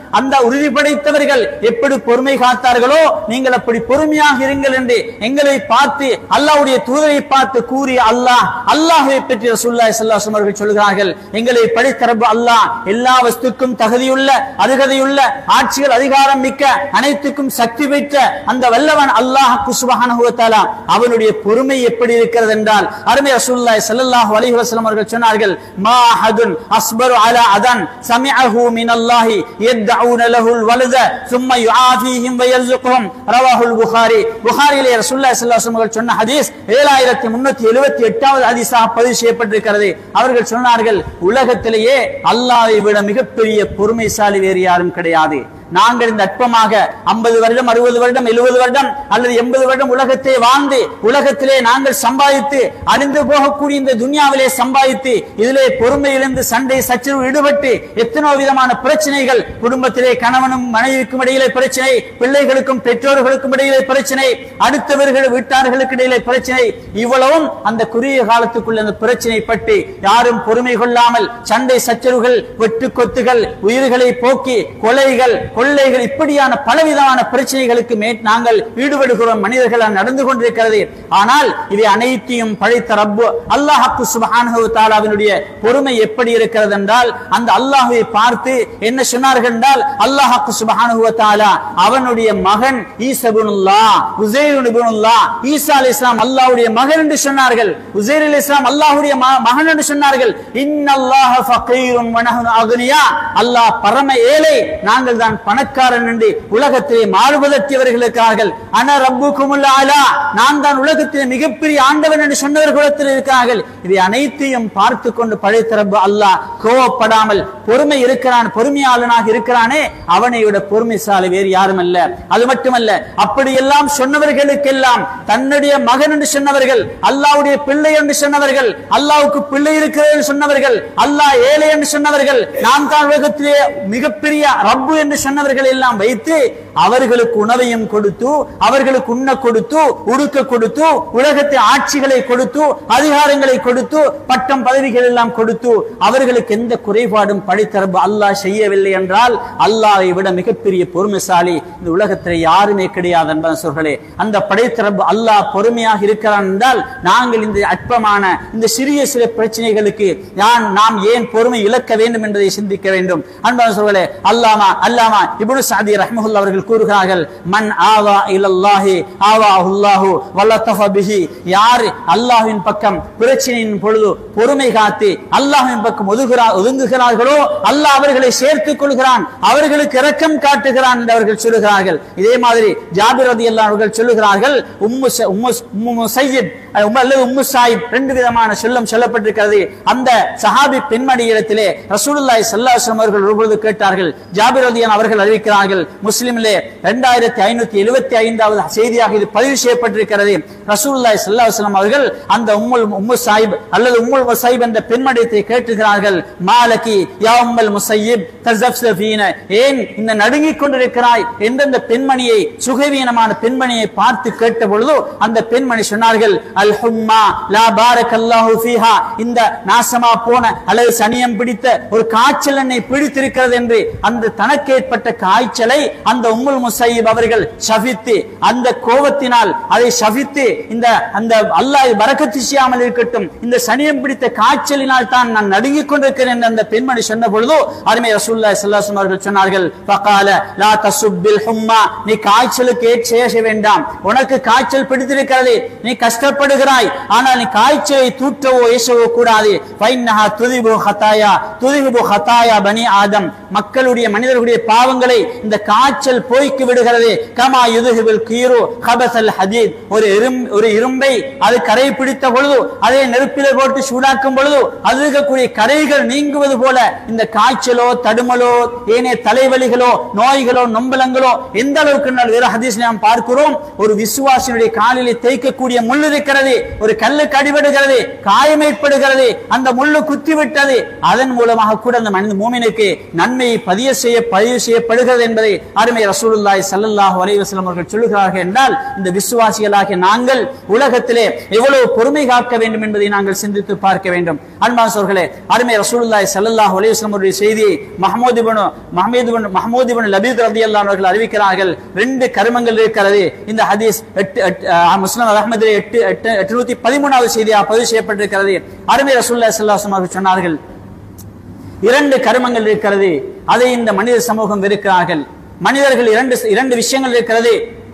அந்த உறுதி படைத்தவர்கள் எப்படி பொறுமை காத்தார்களோ நீங்கள் அப்படி பொறுமையாக இருங்கள் என்று எங்களை பார்த்து அல்லாஹ்வுடைய தூதரை பார்த்து கூறி அல்லாஹ் அல்லாஹ்வை பற்றி ரசூலுல்லாஹி ஸல்லல்லாஹு அலைஹி அவர்கள் சொல்கிறார்கள் எங்களை படைத்த ரப்பு அல்லாஹ் எல்லா வஸ்துக்கும் தகுதியுள்ள அருகதையுள்ள ஆட்சிகள் அதிகாரம் மிக்க அனைத்துக்கும் சக்தி பெற்ற அந்த வல்லவன் அல்லாஹ் சுப்ஹானஹு வ தஆலா அவனுடைய பொறுமை எப்படி இருக்கிறது என்றால் அருமை ரசூலுல்லாஹி ஸல்லல்லாஹு அலைஹி வஸல்லம் அவர்கள் சொன்னார்கள் மா அஹதுன் அஸ்பரு அலா அதன் சமிஅஹு மினல்லாஹி யத்உன லஹுல் வலத ثم يعافيهم ويرزقهم رواه البخاري புகாரிலே ரசூலுல்லாஹி ஸல்லல்லாஹு அலைஹி வஸல்லம் சொன்ன ஹதீஸ் 7378வது ஹதீஸாக பதிவு செய்யப்பட்டிருக்கிறது அவர்கள் சொன்னார்கள் உலகத்திலேயே அல்லாஹ்வை விட மிகப்பெரிய பொறுமைசாலி வேறு யாரும் கிடையாது நாங்கள் இந்த அற்பமாக ஐம்பது வருடம் அறுபது வருடம் எழுபது வருடம் அல்லது எண்பது வருடம் உலகத்தை வாழ்ந்து உலகத்திலே நாங்கள் சம்பாதித்து அழிந்து போகக்கூடிய இந்த துனியாவிலே சம்பாதித்து இதிலே பொறுமையிலிருந்து சண்டை சச்சரவு ஈடுபட்டு எத்தனோ விதமான பிரச்சனைகள் குடும்பத்திலே கணவனும் மனைவிக்கும் இடையிலே பிரச்சனை பிள்ளைகளுக்கும் பெற்றோர்களுக்கும் இடையிலே பிரச்சனை அடுத்தவர்கள் வீட்டார்களுக்கு இடையிலே பிரச்சனை இவ்வளவும் அந்த குறுகிய காலத்துக்குள்ள அந்த பிரச்சனை பட்டு யாரும் பொறுமை கொள்ளாமல் சண்டை சச்சரவுகள் வெட்டு கொத்துகள் உயிர்களை போக்கி கொலைகள் கொள்ளைகள் இப்படியான பலவிதமான பிரச்சனைகளுக்கு மே நாங்கள் ஈடுபடுகிறோம் மனிதர்கள் நடந்து கொண்டிருக்கிறது ஆனால் இவை அனைத்தையும் படைத்த ரப்பு அல்லாஹு சுபஹானஹு தஆலாவினுடைய பொறுமை எப்படி இருக்கிறது என்றால் அந்த அல்லாஹ்வை பார்த்து என்ன சொன்னார்கள் என்றால் அல்லாஹு சுபஹானஹு வ தஆலா அவனுடைய மகன் ஈசபுனுல்லா உசைர் இப்னுல்லா ஈசா அலைஹிஸ்ஸலாம் அல்லாஹ்வுடைய மகன் என்று சொன்னார்கள் உசைர் அலைஹிஸ்ஸலாம் அல்லாஹ்வுடைய ம- மகன் என்று சொன்னார்கள் இன்னல்லாஹ ஃபகீருன் வ நஹ்னு அக்னியா அல்லாஹ் பரம ஏழை நாங்கள் தான் பணக்காரன் என்று உலகத்திலே மாறுபதற்றியவர்களுக்கார்கள் அன ரப்புக்குமுல் ஆலா நான் தான் உலகத்திலே மிகப்பெரிய ஆண்டவன் என்று சொன்னவர் குலத்தில் இருக்கிறார்கள் இதை அனைத்தையும் பார்த்து கொண்டு படைத்த ரப்பு அல்லாஹ் கோவப்படாமல் பொறுமை இருக்கிறான் பொறுமையாளனாக இருக்கிறானே அவனை விட பொறுமைசாலி வேறு யாரும் அல்ல அது மட்டுமல்ல அப்படியெல்லாம் சொன்னவர்களுக்கெல்லாம் தன்னுடைய மகன் என்று சொன்னவர்கள் அல்லாஹ்வுடைய பிள்ளை என்று சொன்னவர்கள் அல்லாஹ்வுக்கு பிள்ளை இருக்கிறது என்று சொன்னவர்கள் அல்லாஹ் ஏழை என்று சொன்னவர்கள் நாம் தான் உலகத்திலே மிகப்பெரிய ரப்பு என்று சொன்னவர்கள் எல்லாம் வைத்து அவர்களுக்கு உணவையும் கொடுத்து அவர்களுக்கு உண்ண கொடுத்து உடுக்க கொடுத்து உலகத்தை ஆட்சிகளை கொடுத்து அதிகாரங்களை கொடுத்து பட்டம் பதவிகள் எல்லாம் கொடுத்து அவர்களுக்கு எந்த குறைபாடும் படைத்தரப்பு அல்லாஹ் செய்யவில்லை என்றால் அல்லாஹ்வை விட மிகப்பெரிய பொறுமைசாலி இந்த உலகத்தில் யாருமே கிடையாது என்பதை சொல்களே அந்த படைத்தரப்பு அல்லாஹ் பொறுமையாக இருக்கிறான் என்றால் நாங்கள் இந்த அற்பமான இந்த சிறிய சில பிரச்சனைகளுக்கு நான் நாம் ஏன் பொறுமை இழக்க வேண்டும் என்பதை சிந்திக்க வேண்டும் அன்பான சொல்களே அல்லாமா அல்லாமா இப்னு சாதி ரஹ்மஹுல்லா அவர்கள் கூறுகிறார்கள் மன் ஆவா இலல்லாஹி ஆவா அல்லாஹு வல்லத்தஃப பிஹி யார் அல்லாஹ்வின் பக்கம் பிரச்சனையின் பொழுது பொறுமை காத்து அல்லாஹ்வின் பக்கம் ஒதுகிறார் ஒதுங்குகிறார்களோ அல்லாஹ் அவர்களை சேர்த்துக் கொள்கிறான் அவர்களுக்கு இரக்கம் காட்டுகிறான் என்று அவர்கள் சொல்லுகிறார்கள் இதே மாதிரி ஜாபிர் ரலியல்லாஹு அவர்கள் சொல்லுகிறார்கள் உம்மு ச- உம்மு உம்மு முசையிப் அஹ் உம்மு அல்லது உம்மு சாயிப் ரெண்டு விதமான சொல்லம் சொல்லப்பட்டிருக்கிறது அந்த சஹாபி பெண்மணியிடத்திலே ரசூலுல்லாஹி ஸல்லல்லாஹு அலைஹி வஸல்லம் அவர்கள் ஒருபொழுது கேட்டார்கள் ஜாபிர் ரலியல்லாஹு அவர்கள் அறிவிக்கிறார்கள் முஸ்லிமிலே 2575 ஐந்தாவது செய்தியாக இது பதிவு செய்யப்பட்டிருக்கிறது ரசூலுல்லாஹி ஸல்லல்லாஹு அலைஹி வஸல்லம் அவர்கள் அந்த உம்முல் உம்மு சாயிப் அல்லது உம்முல் முசைப் என்ற பெண்மணியத்தை கேட்டுகிறார்கள் மாலகி யா உம்முல் முசையிப் தஸஃப்ஸஃபீன ஏன் இந்த நடுங்கிக் கொண்டிருக்கிறாய் என்ற அந்த பெண்மணியை சுகவீனமான பெண்மணியை பார்த்து கேட்ட பொழுது அந்த பெண்மணி சொன்னார்கள் அல் ஹும்மா லா பாரக்கல்லாஹு ஃபீஹா இந்த நாசமா போன அல்லது சனியம் பிடித்த ஒரு காய்ச்சல் என்னை பிடித்திருக்கிறது என்று அந்த தனக்கு ஏற்பட்ட காய்ச்சலை அந்த உம்முல் முசையிப் அவர்கள் ஷபித்து அந்த கோபத்தினால் அதை ஷபித்து இந்த அந்த அல்லாஹ் பரக்கத்து செய்யாமல் இருக்கட்டும் இந்த சனியம் பிடித்த காய்ச்சலினால் தான் நான் நடுங்கிக் கொண்டிருக்கிறேன் என்று அந்த பெண்மணி சொன்ன பொழுது அருமை ரசூலுல்லாஹி ஸல்லல்லாஹு அலைஹி வஸல்லம் அவர்கள் சொன்னார்கள் ஃபகால லா தசுப்பில் ஹும்மா நீ காய்ச்சலுக்கு ஏற்ற செய்ய வேண்டாம் உனக்கு காய்ச்சல் பிடித்திருக்கிறது நீ கஷ்டப்படுகிறாய் ஆனால் நீ காய்ச்சலை தூற்றவோ ஏசவோ கூடாது ஃபைன்னஹா துதிபு ஹதாயா துதிபு ஹதாயா பனி ஆதம் மக்களுடைய மனிதர்களுடைய பாவங்களை இந்த காய்ச்சல் போய்க்கு விடுகிறது கமா யுதுஹிபுல் கீரு ஹபசல் ஹதீத் ஒரு இரும் ஒரு இரும்பை அது கரை பிடித்த பொழுது அதை நெருப்பிலே போட்டு சூடாக்கும் பொழுது அது இருக்கக்கூடிய கரைகள் நீங்குவது போல இந்த காய்ச்சலோ தடுமலோ ஏனைய தலைவலிகளோ நோய்களோ நொம்பலங்களோ எந்த அளவுக்கு நாள் வேறு ஹதீஸ் நாம் பார்க்கிறோம் ஒரு விசுவாசினுடைய காலிலே தேய்க்கக்கூடிய முள் இருக்கிறது ஒரு கல்லுக்கு அடிபடுகிறது காயம் ஏற்படுகிறது அந்த முள்ளு குத்தி விட்டது அதன் மூலமாக கூட அந்த மனித மூமினுக்கு நன்மையை பதிய செய்ய பதிவு செய்ய செய்யப்படுகிறது என்பதை அருமை ரசூலுல்லாஹி ஸல்லல்லாஹு அலைஹி வஸல்லம் அவர்கள் சொல்லுகிறார்கள் என்றால் இந்த விசுவாசிகளாகிய நாங்கள் உலகத்திலே எவ்வளவு பொறுமை காக்க வேண்டும் என்பதை நாங்கள் சிந்தித்து பார்க்க வேண்டும் அன்பான சோர்களே அருமை ரசூலுல்லாஹி ஸல்லல்லாஹு அலைஹி வஸல்லம் அவருடைய செய்தியை மஹமூத் இப்னு மஹமூத் இப்னு மஹமூத் இப்னு லபீத் ரலியல்லாஹு அன்ஹு அவர்கள் அறிவிக்கிறார்கள் ரெண்டு கருமங்கள் இருக்கிறது இந்த ஹதீஸ் எட்டு எட்டு- அஹ் முஸ்லிம் அஹ்மதிலே எட்டு எட்டு எட்டுநூத்தி பதிமூணாவது செய்தியாக பதிவு செய்யப்பட்டிருக்கிறது அருமை ரசூலுல்லாஹி ஸல்லல்லாஹு அலைஹி வஸல்லம் அவர்கள் சொன்னார்கள் இரண்டு கருமங்கள் இருக்கிறது அதை இந்த மனித சமூகம் வெறுக்கிறார்கள் மனிதர்கள் இரண்டு இரண்டு விஷயங்கள் இருக்கிறது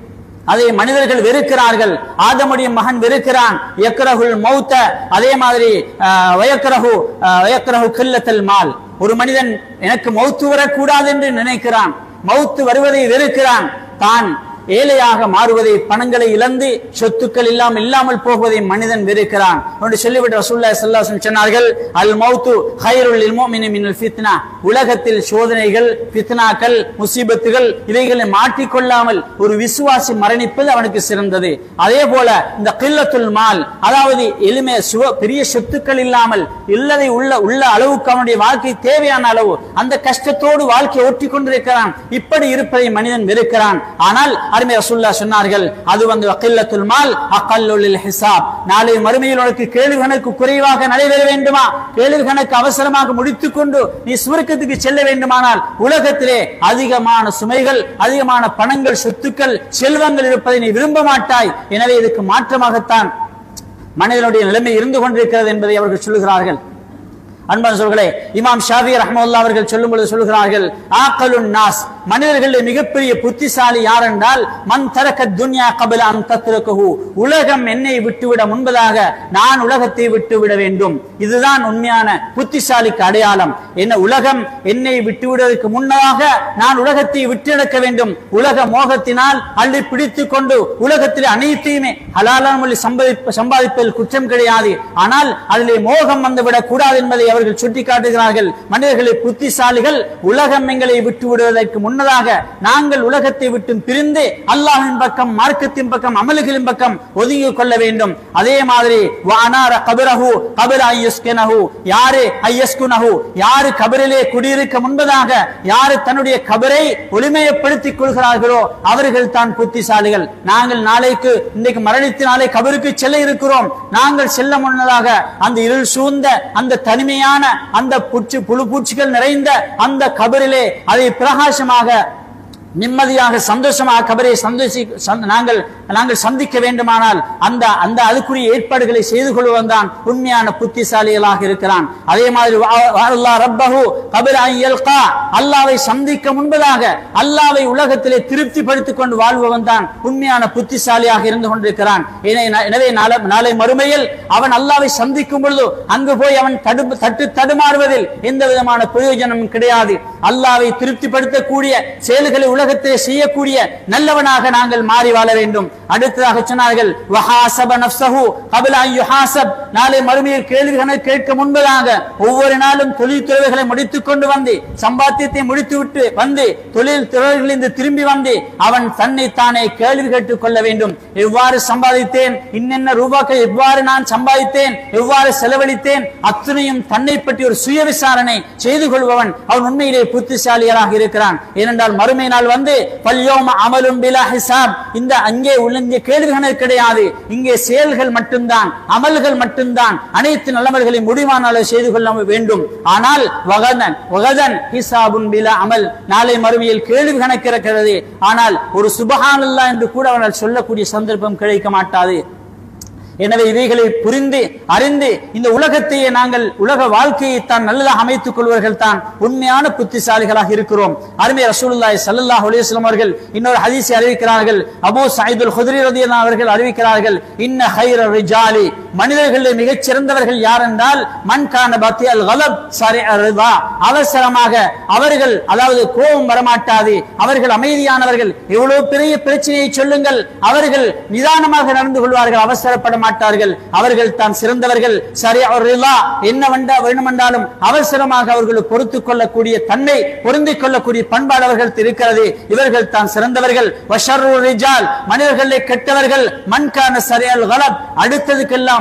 அதை மனிதர்கள் வெறுக்கிறார்கள் ஆதமுடைய மகன் வெறுக்கிறான் யக்ரஹுல் மௌத்த அதே மாதிரி ஆஹ், வயக்ரஹு ஆஹ், வயக்ரஹு கில்லத்தல் மால் ஒரு மனிதன் எனக்கு மௌத்து வரக்கூடாது என்று நினைக்கிறான் மௌத்து வருவதை வெறுக்கிறான் தான் ஏழையாக மாறுவதை பணங்களை இழந்து சொத்துக்கள் இல்லாமல் இல்லாமல் போகுவதை மனிதன் வெறுக்கிறான் என்று சொல்லிவிட்டு ரசூலுல்லாஹி ஸல்லல்லாஹு அலைஹி வஸல்லம் சொன்னார்கள் அல் மௌத்து ஹைருல் லில் முஃமினி மினல் ஃபித்னா உலகத்தில் சோதனைகள் ஃபித்னாக்கள் முசீபத்துகள் இவைகளை மாற்றிக்கொள்ளாமல் ஒரு விசுவாசி மரணிப்பது அவனுக்கு சிறந்தது அதே போல இந்த கில்லத்துல் மால் அதாவது எளிமை சுவ பெரிய சொத்துக்கள் இல்லாமல் இல்லதை உள்ள உள்ள அளவுக்கு அவனுடைய வாழ்க்கை தேவையான அளவு அந்த கஷ்டத்தோடு வாழ்க்கையை ஓட்டி கொண்டிருக்கிறான் இப்படி இருப்பதை மனிதன் வெறுக்கிறான் ஆனால் அருமை ரசூல்லா சொன்னார்கள் அது வந்து வக்கில்லத்துல் மால் அகல்லுல் ஹிசாப் நாளை மறுமையில் உனக்கு கேள்வி கணக்கு குறைவாக நடைபெற வேண்டுமா கேள்வி கணக்கு அவசரமாக முடித்துக் கொண்டு நீ சுவர்க்கத்துக்கு செல்ல வேண்டுமானால் உலகத்திலே அதிகமான சுமைகள் அதிகமான பணங்கள் சொத்துக்கள் செல்வங்கள் இருப்பதை நீ விரும்ப மாட்டாய் எனவே இதுக்கு மாற்றமாகத்தான் மனிதனுடைய நிலைமை இருந்து கொண்டிருக்கிறது என்பதை அவர்கள் சொல்லுகிறார்கள் அன்பான சொல்களே இமாம் ஷாஃபி ரஹ்மத்துல்லாஹி அவர்கள் சொல்லும் பொழுது சொல்கிறார்கள் ஆக்கலுன் நாஸ் மனிதர்களுடைய மிகப்பெரிய புத்திசாலி யார் என்றால் மன் தரக்க துன்யா கபல அன் தத்ரகஹு உலகம் என்னை விட்டுவிட முன்பதாக நான் உலகத்தை விட்டுவிட வேண்டும் இதுதான் உண்மையான புத்திசாலிக்கு அடையாளம் என்ன உலகம் என்னை விட்டுவிடுவதற்கு முன்னதாக நான் உலகத்தை விட்டெடுக்க வேண்டும் உலக மோகத்தினால் அள்ளி பிடித்துக் கொண்டு உலகத்தில் அனைத்தையுமே ஹலாலான மொழி சம்பாதிப்ப சம்பாதிப்பதில் குற்றம் கிடையாது ஆனால் அதிலே மோகம் வந்துவிடக் கூடாது என்பதை அவர்கள் சுட்டிக்காட்டுகிறார்கள் மனிதர்களை புத்திசாலிகள் உலகம் எங்களை விட்டு விடுவதற்கு முன்னதாக நாங்கள் உலகத்தை விட்டு பிரிந்து அல்லாஹ்வின் பக்கம் மார்க்கத்தின் பக்கம் அமல்களின் பக்கம் ஒதுங்கிக் கொள்ள வேண்டும் அதே மாதிரி வானார கபிரஹு கபிர ஐயஸ்கனஹு யாரு ஐயஸ்குனஹு யாரு கபிரிலே குடியிருக்க முன்பதாக யாரு தன்னுடைய கபரை ஒளிமையப்படுத்திக் கொள்கிறார்களோ அவர்கள் தான் புத்திசாலிகள் நாங்கள் நாளைக்கு இன்றைக்கு மரணித்து நாளை கபருக்கு செல்ல இருக்கிறோம் நாங்கள் செல்ல முன்னதாக அந்த இருள் சூழ்ந்த அந்த தனிமையான அந்த பூச்சி புழு பூச்சிகள் நிறைந்த அந்த கபரிலே அதை பிரகாசமாக நிம்மதியாக சந்தோஷமாக கபரை சந்தோஷி சந்த- நாங்கள் நாங்கள் சந்திக்க வேண்டுமானால் அந்த அந்த அதுக்குரிய ஏற்பாடுகளை செய்து கொள்வன் தான் உண்மையான புத்திசாலிகளாக இருக்கிறான் அதே மாதிரி வா- வா- அல்லாஹ் ரப்பஹு கபில அன் யல்கா அல்லாவை சந்திக்க முன்பதாக அல்லாவை உலகத்திலே திருப்திப்படுத்திக் கொண்டு வாழ்பவன் தான் உண்மையான புத்திசாலியாக இருந்து கொண்டிருக்கிறான் எனவே- எனவே நாளை நாளை மறுமையில் அவன் அல்லாவை சந்திக்கும் பொழுது அங்கு போய் அவன் தடு தட்டு தடுமாறுவதில் எந்த விதமான பிரயோஜனமும் கிடையாது அல்லாவை திருப்திப்படுத்தக்கூடிய செயல்களை உலகத்திலே செய்யக்கூடிய நல்லவனாக நாங்கள் மாறி வாழ வேண்டும் அடுத்ததாக சொன்னார்கள் வஹாசப நஃப்ஸஹு கபில அன் யுஹாசப் நாளை மறுமையில் கேள்விகளை கேட்க முன்பதாக ஒவ்வொரு நாளும் தொழில் துறவுகளை முடித்துக் கொண்டு வந்து சம்பாத்தியத்தை முடித்துவிட்டு வந்து தொழில் துறவுகளிலிருந்து திரும்பி வந்து அவன் தன்னை தானே கேள்வி கேட்டுக் கொள்ள வேண்டும் எவ்வாறு சம்பாதித்தேன் இன்னென்ன ரூபாக்கள் எவ்வாறு நான் சம்பாதித்தேன் எவ்வாறு செலவழித்தேன் அத்தனையும் தன்னை பற்றி ஒரு சுய விசாரணை செய்து கொள்பவன் அவன் உண்மையிலே புத்திசாலியராக இருக்கிறான் ஏனென்றால் மறுமை நாள் வந்து பல்யோம அமலும் பிலா ஹிசாப் இந்த அங்கே உள்ள இங்கே கேள்விகள் கிடையாது இங்கே செயல்கள் மட்டும்தான் அமல்கள் மட்டும்தான் அனைத்து நல்லவர்களையும் முடிவானால செய்து கொள்ள வேண்டும் ஆனால் வகதன் வகதன் ஹிசாபுன் பிலா அமல் நாளை மறுமையில் கேள்வி கணக்கு இருக்கிறது ஆனால் ஒரு சுபஹானல்லா என்று கூட அவனால் சொல்லக்கூடிய சந்தர்ப்பம் கிடைக்க மாட்டாது எனவே இவைகளை புரிந்து அறிந்து இந்த உலகத்தையே நாங்கள் உலக வாழ்க்கையை தான் நல்லதாக அமைத்துக் கொள்வர்கள் தான் உண்மையான புத்திசாலிகளாக இருக்கிறோம் அருமை ரசூலுல்லாஹி ஸல்லல்லாஹு அலைஹி வஸல்லம் அவர்கள் இன்னொரு ஹதீஸை அறிவிக்கிறார்கள் அபூ சயீதுல் குத்ரி ரலியல்லாஹு அவர்கள் அறிவிக்கிறார்கள் இன்ன ஹைர ரிஜாலி மனிதர்களில் மிகச் சிறந்தவர்கள் யார் என்றால் மன் கான பத்தி அல் கலப் சரி ரிதா அவசரமாக அவர்கள் அதாவது கோபம் வரமாட்டாது அவர்கள் அமைதியானவர்கள் எவ்வளவு பெரிய பிரச்சனையை சொல்லுங்கள் அவர்கள் நிதானமாக நடந்து கொள்வார்கள் அவசரப்பட மாட்டார்கள் அவர்கள் தான் சிறந்தவர்கள் சரி ரிதா என்ன வண்டா வேண்டுமென்றாலும் அவசரமாக அவர்கள் பொறுத்துக் கொள்ளக்கூடிய தன்மை பொருந்திக் கொள்ளக்கூடிய பண்பாடு அவர்களுக்கு இருக்கிறது இவர்கள் தான் சிறந்தவர்கள் வஷர்ரு ரிஜால் மனிதர்களை கெட்டவர்கள் மண்கான சரியல் கலப் அடுத்ததுக்கெல்லாம்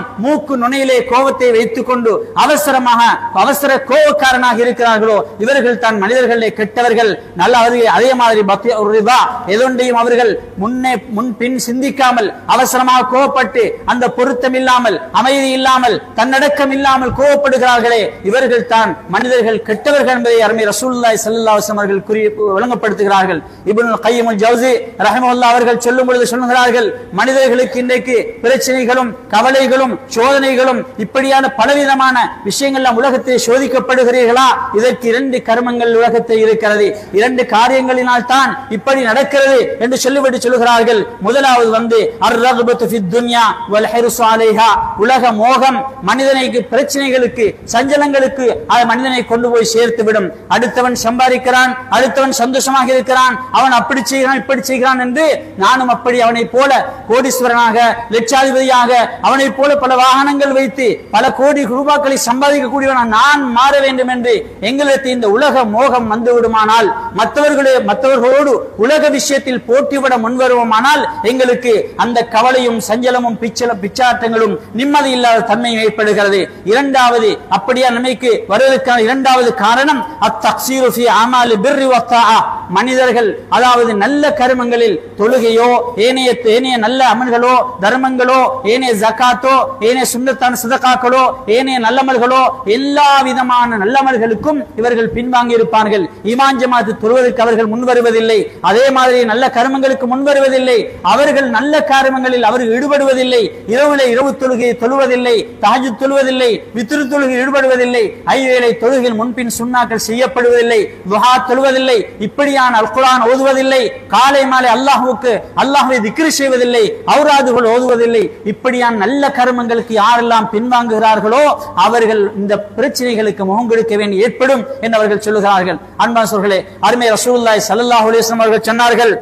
மூக்கு நுனையிலே கோபத்தை வைத்துக் கொண்டு அவசரமாக அவசர கோபக்காரனாக இருக்கிறார்களோ இவர்கள் தான் மனிதர்களே கெட்டவர்கள் நல்ல அதே- அதே மாதிரி பக்தி ரிதா எதொன்றையும் அவர்கள் முன்னே முன் பின் சிந்திக்காமல் அவசரமாக கோபப்பட்டு அந்த பொருத்தம் இல்லாமல் அமைதி இல்லாமல் தன்னடக்கம் இல்லாமல் கோபப்படுகிறார்களே இவர்கள் தான் மனிதர்கள் கெட்டவர்கள் என்பதை அருமை ரசூலுல்லாஹி ஸல்லல்லாஹு அலைஹி வஸல்லம் அவர்கள் குறி விளங்கப்படுத்துகிறார்கள் இப்னுல் கையிமுல் ஜௌசி ரஹிமஹுல்லாஹ் அவர்கள் சொல்லும் பொழுது சொல்லுகிறார்கள் மனிதர்களுக்கு இன்றைக்கு பிரச்சனைகளும் கவலைகளும் சோதனைகளும் இப்படியான பலவிதமான விஷயங்கள் நம் உலகத்தில் சோதிக்கப்படுகிறீர்களா இதற்கு இரண்டு கர்மங்கள் உலகத்தில் இருக்கிறது இரண்டு காரியங்களினால் தான் இப்படி நடக்கிறது என்று சொல்லிவிட்டு சொல்கிறார்கள் முதலாவது வந்து அர்ரகுபத்து ஃபித் துன்யா வல் ஹிர்சு அலைஹா உலக மோகம் மனிதனைக்கு பிரச்சனைகளுக்கு சஞ்சலங்களுக்கு அது மனிதனை கொண்டு போய் சேர்த்து விடும் அடுத்தவன் சம்பாதிக்கிறான் அடுத்தவன் சந்தோஷமாக இருக்கிறான் அவன் அப்படி செய்கிறான் இப்படி செய்கிறான் என்று நானும் அப்படி அவனைப் போல கோடீஸ்வரனாக லட்சாதிபதியாக அவனைப் போல பல வாகனங்கள் வைத்து பல கோடி ரூபாக்களை சம்பாதிக்கக்கூடியவன் நான் மாற வேண்டும் என்று எங்களுக்கு இந்த உலக மோகம் வந்து விடுமானால் மற்றவர்களே மற்றவர்களோடு உலக விஷயத்தில் போட்டிவிட முன்வருவோமானால் எங்களுக்கு அந்த கவலையும் சஞ்சலமும் பிச்சல பிச்சாட்டங்களும் நிம்மதி இல்லாத தன்மை ஏற்படுகிறது இரண்டாவது அப்படியா நன்மைக்கு வருவதற்கான இரண்டாவது காரணம் அத்தக்சீரு ஃபி அமாலி பிர்ரி வத்தாஆ மனிதர்கள் அதாவது நல்ல கருமங்களில் தொழுகையோ ஏனைய ஏனைய நல்ல அமல்களோ தர்மங்களோ ஏனைய ஜகாத்தோ ஏனைய சுண்ணத்தான சதகாக்களோ ஏனைய நல்லமல்களோ எல்லா விதமான நல்லமல்களுக்கும் இவர்கள் பின்வாங்கி இருப்பார்கள் ஈமான் ஜமாத்து தொழுவதற்கு அவர்கள் முன் வருவதில்லை அதே மாதிரி நல்ல கர்மங்களுக்கு முன் வருவதில்லை அவர்கள் நல்ல காரியங்களில் அவர்கள் ஈடுபடுவதில்லை இரவுல இரவு தொழுகையை தொழுவதில்லை தாஜு தொழுவதில்லை வித்திரு தொழுகையில் ஈடுபடுவதில்லை ஐவேளை தொழுகையில் முன்பின் சுண்ணாக்கள் செய்யப்படுவதில்லை துஹா தொழுவதில்லை இப்படியான அல்குரான் ஓதுவதில்லை காலை மாலை அல்லாஹுவுக்கு அல்லாஹ்வை திக்ரு செய்வதில்லை ஔராதுகள் ஓதுவதில்லை இப்படியான நல்ல கர்மங்களுக்கு யாரெல்லாம் பின்வாங்குகிறார்களோ அவர்கள் இந்த பிரச்சனைகளுக்கு முகம் கொடுக்க வேண்டி ஏற்படும் என்று அவர்கள் சொல்லுகிறார்கள் அன்பான சொல்களே அருமை ரசூலுல்லாஹி ஸல்லல்லாஹு அலைஹி வஸல்லம் அவர்கள் சொன்னார்கள்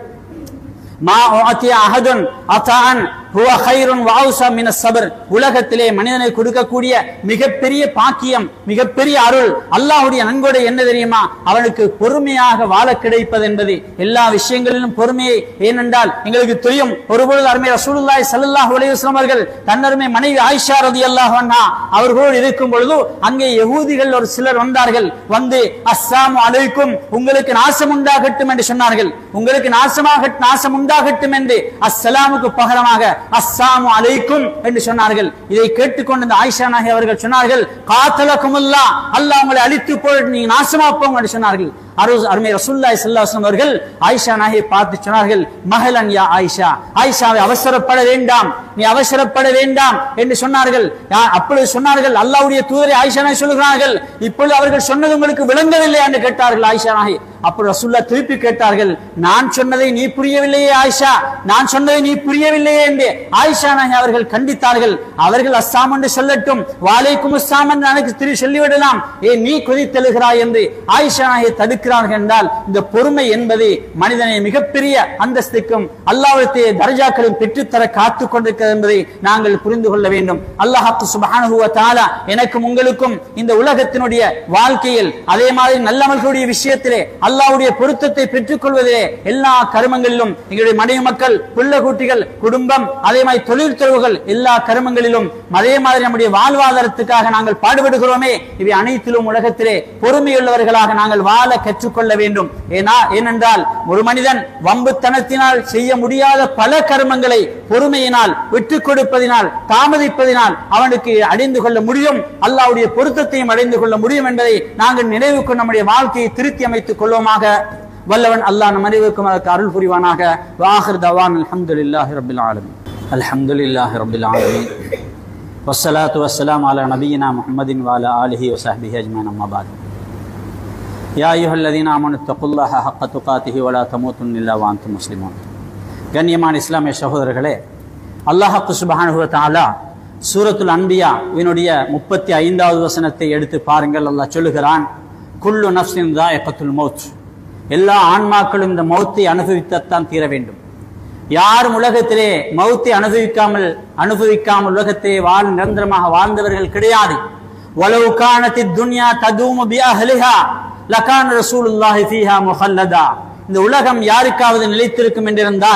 மா உஅத்திய அஹதுன் அதான் ஹுவ கைருன் வஅவுஸா மின ஸபர் உலகத்திலே மனிதனை கொடுக்கக்கூடிய மிகப்பெரிய பாக்கியம் மிகப்பெரிய அருள் அல்லாஹ்வுடைய நன்கொடை என்ன தெரியுமா அவனுக்கு பொறுமையாக வாழ கிடைப்பது என்பது எல்லா விஷயங்களிலும் பொறுமையை ஏனென்றால் எங்களுக்கு தெரியும் ஒருபொழுது அருமை ரசூலுல்லாஹி ஸல்லல்லாஹு அலைஹி வஸல்லம் அவர்கள் தன்னருமை மனைவி ஆயிஷா ரலியல்லாஹு அன்ஹா அவர்களோடு இருக்கும் பொழுது அங்கே யகூதிகள் ஒரு சிலர் வந்தார்கள் வந்து அஸ்ஸாமு அலைக்கும் உங்களுக்கு நாசம் உண்டாகட்டும் என்று சொன்னார்கள் உங்களுக்கு நாசமாக நாசம் உண்டாகட்டும் என்று அஸ்ஸலாமுக்கு பகரமாக அஸ்ஸாமு அலைக்கும் என்று சொன்னார்கள் இதை கேட்டுக்கொண்டு இந்த ஆயிஷா நாயகி அவர்கள் சொன்னார்கள் காத்தலக்குமுல்லா அல்லாஹ் உங்களை அழித்து போயிட்டு நீங்க நாசமா போங்க என்று சொன்னார்கள் அரு- அருமை ரசூலுல்லாஹி ஸல்லல்லாஹு அலைஹி வஸல்லம் அவர்கள் ஆயிஷா நாயகி பார்த்து சொன்னார்கள் மஹலன் யா ஆயிஷா ஆயிஷாவை அவசரப்பட வேண்டாம் நீ அவசரப்பட வேண்டாம் என்று சொன்னார்கள் யா- அப்பொழுது சொன்னார்கள் அல்லாஹ்வுடைய தூதரை ஆயிஷா நாயகி சொல்கிறார்கள் இப்பொழுது அவர்கள் சொன்னது உங்களுக்கு விளங்கவில்லை என்று கேட்டார்கள் ஆயிஷா நாயகி அப்போ ரசூல்லா திருப்பி கேட்டார்கள் நான் சொன்னதை நீ புரியவில்லையே ஆயிஷா நான் சொன்னதை நீ புரியவில்லையே என்று ஆயிஷா நாயகி அவர்கள் கண்டித்தார்கள் அவர்கள் அஸ்ஸாம் என்று சொல்லட்டும் வாலைக்கும் அஸ்ஸாம் என்று எனக்கு திரு சொல்லிவிடலாம் ஏ நீ கொதித்தெழுகிறாய் என்று ஆயிஷா நாயகி தடுக்கிறார்கள் என்றால் இந்த பொறுமை என்பது மனிதனை மிகப்பெரிய அந்தஸ்துக்கும் அல்லாஹ்வுடைய தர்ஜாக்களையும் பெற்றுத்தர காத்துக் கொண்டிருக்கிறது என்பதை நாங்கள் புரிந்து கொள்ள வேண்டும் அல்லாஹ் சுப்ஹானஹு வ தஆலா எனக்கும் உங்களுக்கும் இந்த உலகத்தினுடைய வாழ்க்கையில் அதே மாதிரி நல்லமல்களுடைய விஷயத்திலே அல்லாஹ்வுடைய பொருத்தத்தை பெற்றுக் கொள்வதிலே எல்லா கருமங்களிலும் எங்களுடைய மனைவி மக்கள் புள்ள குட்டிகள் குடும்பம் அதே மாதிரி தொழில் துறவுகள் எல்லா கருமங்களிலும் அதே மாதிரி நம்முடைய வாழ்வாதாரத்துக்காக நாங்கள் பாடுபடுகிறோமே இவை அனைத்திலும் உலகத்திலே பொறுமையுள்ளவர்களாக நாங்கள் வாழ கற்றுக்கொள்ள வேண்டும் ஏனா ஏனென்றால் ஒரு மனிதன் வம்புத்தனத்தினால் செய்ய முடியாத பல கர்மங்களை பொறுமையினால் விட்டுக் கொடுப்பதினால் தாமதிப்பதினால் அவனுக்கு அடைந்து கொள்ள முடியும் அல்லாஹ்வுடைய பொருத்தத்தையும் அடைந்து கொள்ள முடியும் என்பதை நாங்கள் நினைவுக்கு நம்முடைய வாழ்க்கையை திருத்தி அமைத்துக் கொள்வோமாக வல்லவன் அல்லாஹ் நம் அனைவருக்கும் அதற்கு அருள் புரிவானாக வாஹிர் தவான் அல்ஹம்துலில்லாஹி ரப்பில் ஆலமீன் அல்ஹம்துலில்லாஹி ரப்பில் ஆலமீன் والصلاة والسلام على نبينا محمد وعلى آله وصحبه أجمعين أما بعد يا أيها الذين آمنوا اتقوا الله حق تقاته ولا تموتن إلا وأنتم مسلمون கண்ணியமான இஸ்லாமிய சகோதரர்களே அல்லாஹாக்கு சுபஹானஹு வ தஆலா சூரத்துல் அன்பியா வினுடைய முப்பத்தி ஐந்தாவது வசனத்தை எடுத்து பாருங்கள் அல்லாஹ் சொல்லுகிறான் குல்லு நஃப்ஸின் தாயகத்துல் மௌத் எல்லா ஆன்மாக்களும் இந்த மௌத்தை அனுபவித்தத்தான் தீர வேண்டும் யாரும் உலகத்திலே மௌத்தை அனுபவிக்காமல் அனுபவிக்காமல் உலகத்தை வாழ் நிரந்தரமாக வாழ்ந்தவர்கள் கிடையாது வலவு காணத்தி துன்யா ததூமு பிஅஹ்லிஹா லகான ரசூலுல்லாஹி ஃபீஹா முஹல்லதா இந்த உலகம் யாருக்காவது நிலைத்திருக்கும் என்றிருந்தால்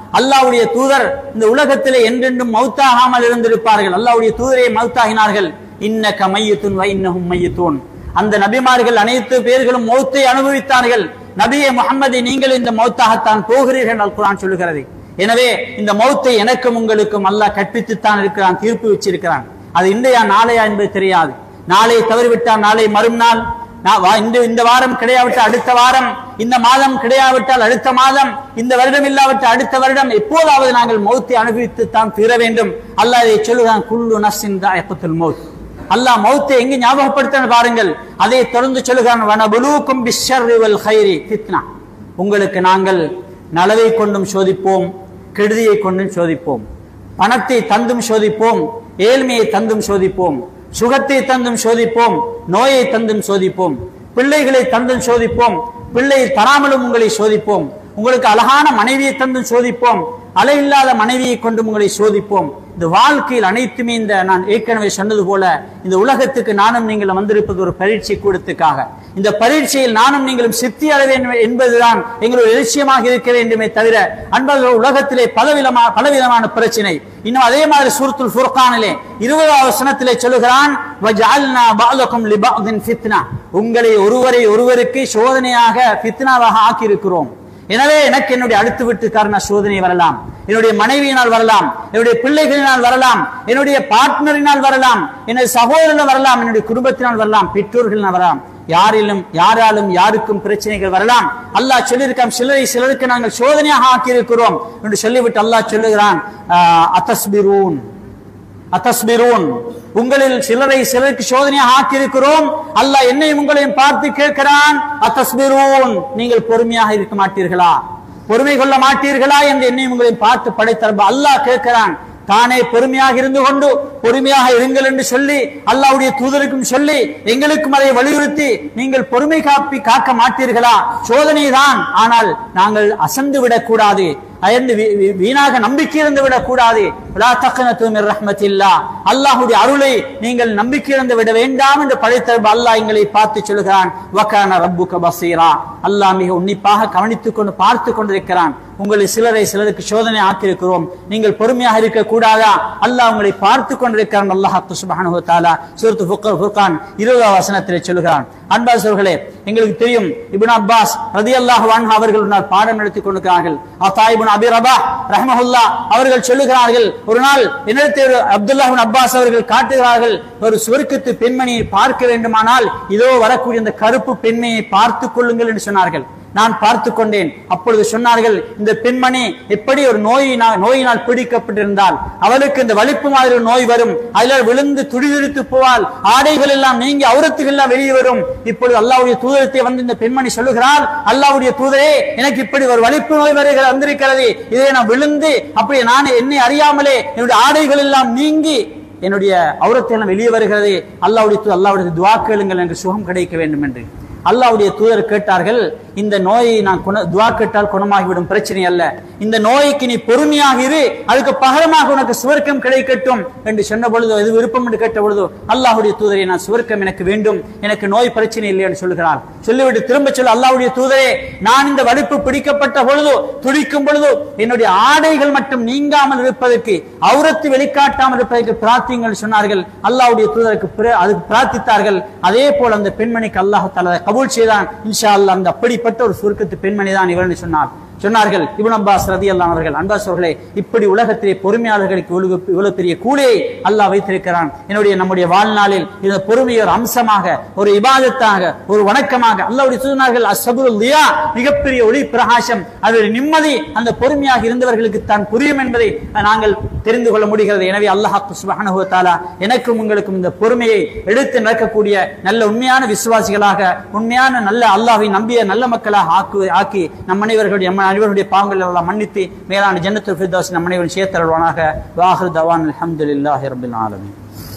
அல்லாஹ்வுடைய தூதர் இந்த உலகத்திலே என்றென்றும் மௌத்தாகாமல் இருந்திருப்பார்கள் அல்லாஹ்வுடைய தூதரை மௌத்தாகினார்கள் இன்னக மையத்துன் வ இன்னஹும் மையத்தூன் அந்த நபிமார்கள் அனைத்து பேர்களும் மௌத்தை அனுபவித்தார்கள் நபியே முகம்மதை நீங்கள் இந்த மௌத்தாகத்தான் போகிறீர்கள் என்று குர்ஆன் சொல்லுகிறது எனவே இந்த மௌத்தை எனக்கும் உங்களுக்கும் அல்லாஹ் கற்பித்துத்தான் இருக்கிறான் தீர்ப்பு வச்சிருக்கிறான் அது இன்றையா நாளையா என்பது தெரியாது நாளை தவறிவிட்டால் நாளை மறுநாள் நான் வா- இந்த இந்த வாரம் கிடையாவிட்டால் அடுத்த வாரம் இந்த மாதம் கிடையாவிட்டால் அடுத்த மாதம் இந்த வருடம் இல்லாவிட்டால் அடுத்த வருடம் எப்போதாவது நாங்கள் மௌத்தை அனுபவித்து தான் தீர வேண்டும் அல்லாஹ் இதை சொல்லுகிறான் குல்லு நஸ்ஸின் தாயத்துல் மௌத் அல்லாஹ் மௌத்தை எங்கு ஞாபகப்படுத்த பாருங்கள் அதை தொடர்ந்து சொல்லுகிறான் வனபுலூக்கும் பிஷ்ஷர்ரி வல் ஹைரி ஃபித்னா உங்களுக்கு நாங்கள் நலவை கொண்டும் சோதிப்போம் கெடுதியை கொண்டும் சோதிப்போம் பணத்தை தந்தும் சோதிப்போம் ஏழ்மையை தந்தும் சோதிப்போம் சுகத்தை தந்தும் சோதிப்போம் நோயை தந்தும் சோதிப்போம் பிள்ளைகளை தந்தும் சோதிப்போம் பிள்ளை தராமலும் உங்களை சோதிப்போம் உங்களுக்கு அழகான மனைவியை தந்தும் சோதிப்போம் அலையில்லாத மனைவியை கொண்டு உங்களை சோதிப்போம் இந்த வாழ்க்கையில் அனைத்துமே இந்த நான் ஏற்கனவே சொன்னது போல இந்த உலகத்துக்கு நானும் நீங்கள் வந்திருப்பது ஒரு பரீட்சை கூடத்துக்காக இந்த பரீட்சையில் நானும் நீங்களும் சித்தி அடைய வேண்டும் என்பதுதான் எங்களுடைய லட்சியமாக இருக்க வேண்டுமே தவிர அன்பர்கள் உலகத்திலே பலவிதமான பலவிதமான பிரச்சனை இன்னும் அதே மாதிரி சூரத்துல் ஃபுர்கானிலே இருபதாவது வசனத்திலே சொல்லுகிறான் "வஜஅல்னா பஅதகும் லிபஅதின் ஃபித்னா." உங்களை ஒருவரை ஒருவருக்கு சோதனையாக ஃபித்னாவாக ஆக்கி இருக்கிறோம் எனவே எனக்கு என்னுடைய அடுத்து வீட்டுக்காரன சோதனை வரலாம் என்னுடைய மனைவியினால் வரலாம் என்னுடைய பிள்ளைகளினால் வரலாம் என்னுடைய பார்ட்னரினால் வரலாம் என்னுடைய சகோதரனால் வரலாம் என்னுடைய குடும்பத்தினால் வரலாம் பெற்றோர்களினால் வரலாம் யாரிலும் யாராலும் யாருக்கும் பிரச்சனைகள் வரலாம் அல்லாஹ் சொல்லியிருக்கான் சிலரை சிலருக்கு நாங்கள் சோதனையாக ஆக்கியிருக்கிறோம் என்று சொல்லிவிட்டு அல்லாஹ் சொல்லுகிறான் ஆஹ், அத்தஸ்பிரூன் அத்தஸ்பிரூன் உங்களில் சிலரை சிலருக்கு சோதனையாக ஆக்கியிருக்கிறோம் அல்லாஹ் என்னையும் உங்களையும் பார்த்து கேட்கிறான் அத்தஸ்பிரூன் நீங்கள் பொறுமையாக இருக்க மாட்டீர்களா பொறுமை கொள்ள மாட்டீர்களா என்று என்னையும் உங்களையும் பார்த்து படைத்தரப்ப அல்லாஹ் கேட்கிறான் தானே பொறுமையாக இருந்து கொண்டு பொறுமையாக இருங்கள் என்று சொல்லி அல்லாஹ்வுடைய தூதருக்கும் சொல்லி எங்களுக்கும் அதை வலியுறுத்தி நீங்கள் பொறுமை காப்பி காக்க மாட்டீர்களா சோதனை தான் ஆனால் நாங்கள் அசந்து விடக்கூடாது அயர்ந்து வீ- வீ- வீணாக நம்பிக்கை இருந்து விடக்கூடாது லா தக்னது மின் ரஹ்மத்தில்லா அல்லாஹ்வுடைய அருளை நீங்கள் நம்பிக்கை இருந்து விட வேண்டாம் என்று படைத்தரப்பு அல்லாஹ் எங்களை பார்த்து சொல்கிறான் வக்கான ரப்புக பசீரா அல்லாஹ் மிக உன்னிப்பாக கவனித்துக் கொண்டு பார்த்து கொண்டிருக்கிறான் உங்களை சிலரை சிலருக்கு சோதனை ஆக்கியிருக்கிறோம் நீங்கள் பொறுமையாக இருக்க கூடாதா அல்லாஹ் உங்களை பார்த்து கொண்டிருக்கிறான் அல்லாஹ் சுப்ஹானஹு வ தஆலா சூரத்து ஃபுர்கான் ஃபுர்கான் 20 வசனத்திலே சொல்கிறான் அன்பாசர்களே எங்களுக்கு தெரியும் இப்னு அப்பாஸ் ரலியல்லாஹு அன்ஹு அவர்கள் ஒரு நாள் பாடம் நடத்தி கொண்டிருக்கிறார்கள் அத்தா இப்னு அபி ரபா ரஹ்மஹுல்லா அவர்கள் சொல்லுகிறார்கள் ஒரு நாள் என்னிடத்தில் அப்துல்லாஹ் இப்னு அப்பாஸ் அவர்கள் காட்டுகிறார்கள் ஒரு சுவர்க்கத்து பெண்மணியை பார்க்க வேண்டுமானால் இதோ வரக்கூடிய இந்த கருப்பு பெண்மையை பார்த்துக் கொள்ளுங்கள் என்று சொன்னார்கள் நான் பார்த்து கொண்டேன் அப்பொழுது சொன்னார்கள் இந்த பெண்மணி எப்படி ஒரு நோயினால் நோயினால் பிடிக்கப்பட்டிருந்தால் அவளுக்கு இந்த வலிப்பு மாதிரி ஒரு நோய் வரும் அதில் விழுந்து துடிதுடித்து போவால் ஆடைகள் எல்லாம் நீங்கி அவுரத்துகள் எல்லாம் வெளியே வரும் இப்பொழுது அல்லாவுடைய தூதரத்தை வந்து இந்த பெண்மணி சொல்லுகிறாள் அல்லாவுடைய தூதரே எனக்கு இப்படி ஒரு வலிப்பு நோய் வருகிற வந்திருக்கிறது இதை நான் விழுந்து அப்படி நான் என்னை அறியாமலே என்னுடைய ஆடைகள் எல்லாம் நீங்கி என்னுடைய அவுரத்தை எல்லாம் வெளியே வருகிறது அல்லாவுடைய தூ- அல்லாவுடைய துவா கேளுங்கள் என்று சுகம் கிடைக்க வேண்டும் என்று அல்லாவுடைய தூதர் கேட்டார்கள் இந்த நோயை நான் குண துவா கேட்டால் குணமாகிவிடும் பிரச்சனை அல்ல இந்த நோய்க்கு நீ பொறுமையாக இரு அதுக்கு பகரமாக உனக்கு சுவர்க்கம் கிடைக்கட்டும் என்று சொன்ன பொழுது எது விருப்பம் என்று கேட்ட பொழுது அல்லாஹ்வுடைய தூதரை நான் சுவர்க்கம் எனக்கு வேண்டும் எனக்கு நோய் பிரச்சனை இல்லை என்று சொல்கிறார் சொல்லிவிட்டு திரும்ப சொல்ல அல்லாஹ்வுடைய தூதரே நான் இந்த வலிப்பு பிடிக்கப்பட்ட பொழுது துடிக்கும் பொழுது என்னுடைய ஆடைகள் மட்டும் நீங்காமல் இருப்பதற்கு அவுரத்து வெளிக்காட்டாமல் இருப்பதற்கு பிரார்த்திங்கள் சொன்னார்கள் அல்லாஹ்வுடைய தூதருக்கு பிற- அதுக்கு பிரார்த்தித்தார்கள் அதே போல அந்த பெண்மணிக்கு அல்லாஹ் தஆலா கபூல் செய்தான் இன்ஷா அல்லாஹ் அந்த அப்படிப்பட்ட ஒரு சுருக்கத்து பெண்மணி தான் இவர் என்று சொன்னார் சொன்னார்கள் இப்னு அப்பாஸ் ரதியல்லாஹு அவர்கள் அன்பாஸ் அவர்களே இப்படி உலகத்திலே பொறுமையாளர்களுக்கு இவ்வளவு இவ்வளவு பெரிய கூலியை அல்லாஹ் வைத்திருக்கிறான் என்னுடைய நம்முடைய வாழ்நாளில் இந்த பொறுமையை ஒரு அம்சமாக ஒரு இபாதத்தாக ஒரு வணக்கமாக அல்லாஹ்வுடைய சொன்னார்கள் அஸ்ஸபுல் லியா மிகப்பெரிய ஒளி பிரகாசம் அதனுடைய நிம்மதி அந்த பொறுமையாக இருந்தவர்களுக்கு தான் புரியும் என்பதை நாங்கள் தெரிந்து கொள்ள முடிகிறது எனவே அல்லாஹ் சுப்ஹானஹு வ தஆலா எனக்கும் உங்களுக்கும் இந்த பொறுமையை எடுத்து நடக்கக்கூடிய நல்ல உண்மையான விசுவாசிகளாக உண்மையான நல்ல அல்லாஹ்வை நம்பிய நல்ல மக்களாக ஆக்கு ஆக்கி நம் அனைவர்களுடைய நம்ம அனைவருடைய பாவங்களை எல்லாம் மன்னித்து மேலான ஜன்னத்துல் ஃபிர்தௌஸ் நம் அனைவரும் சேர்த்தருள்வானாக வாஹிர் தவான் அல்ஹம்துலில்லாஹி ரப்பில் ஆலமீன்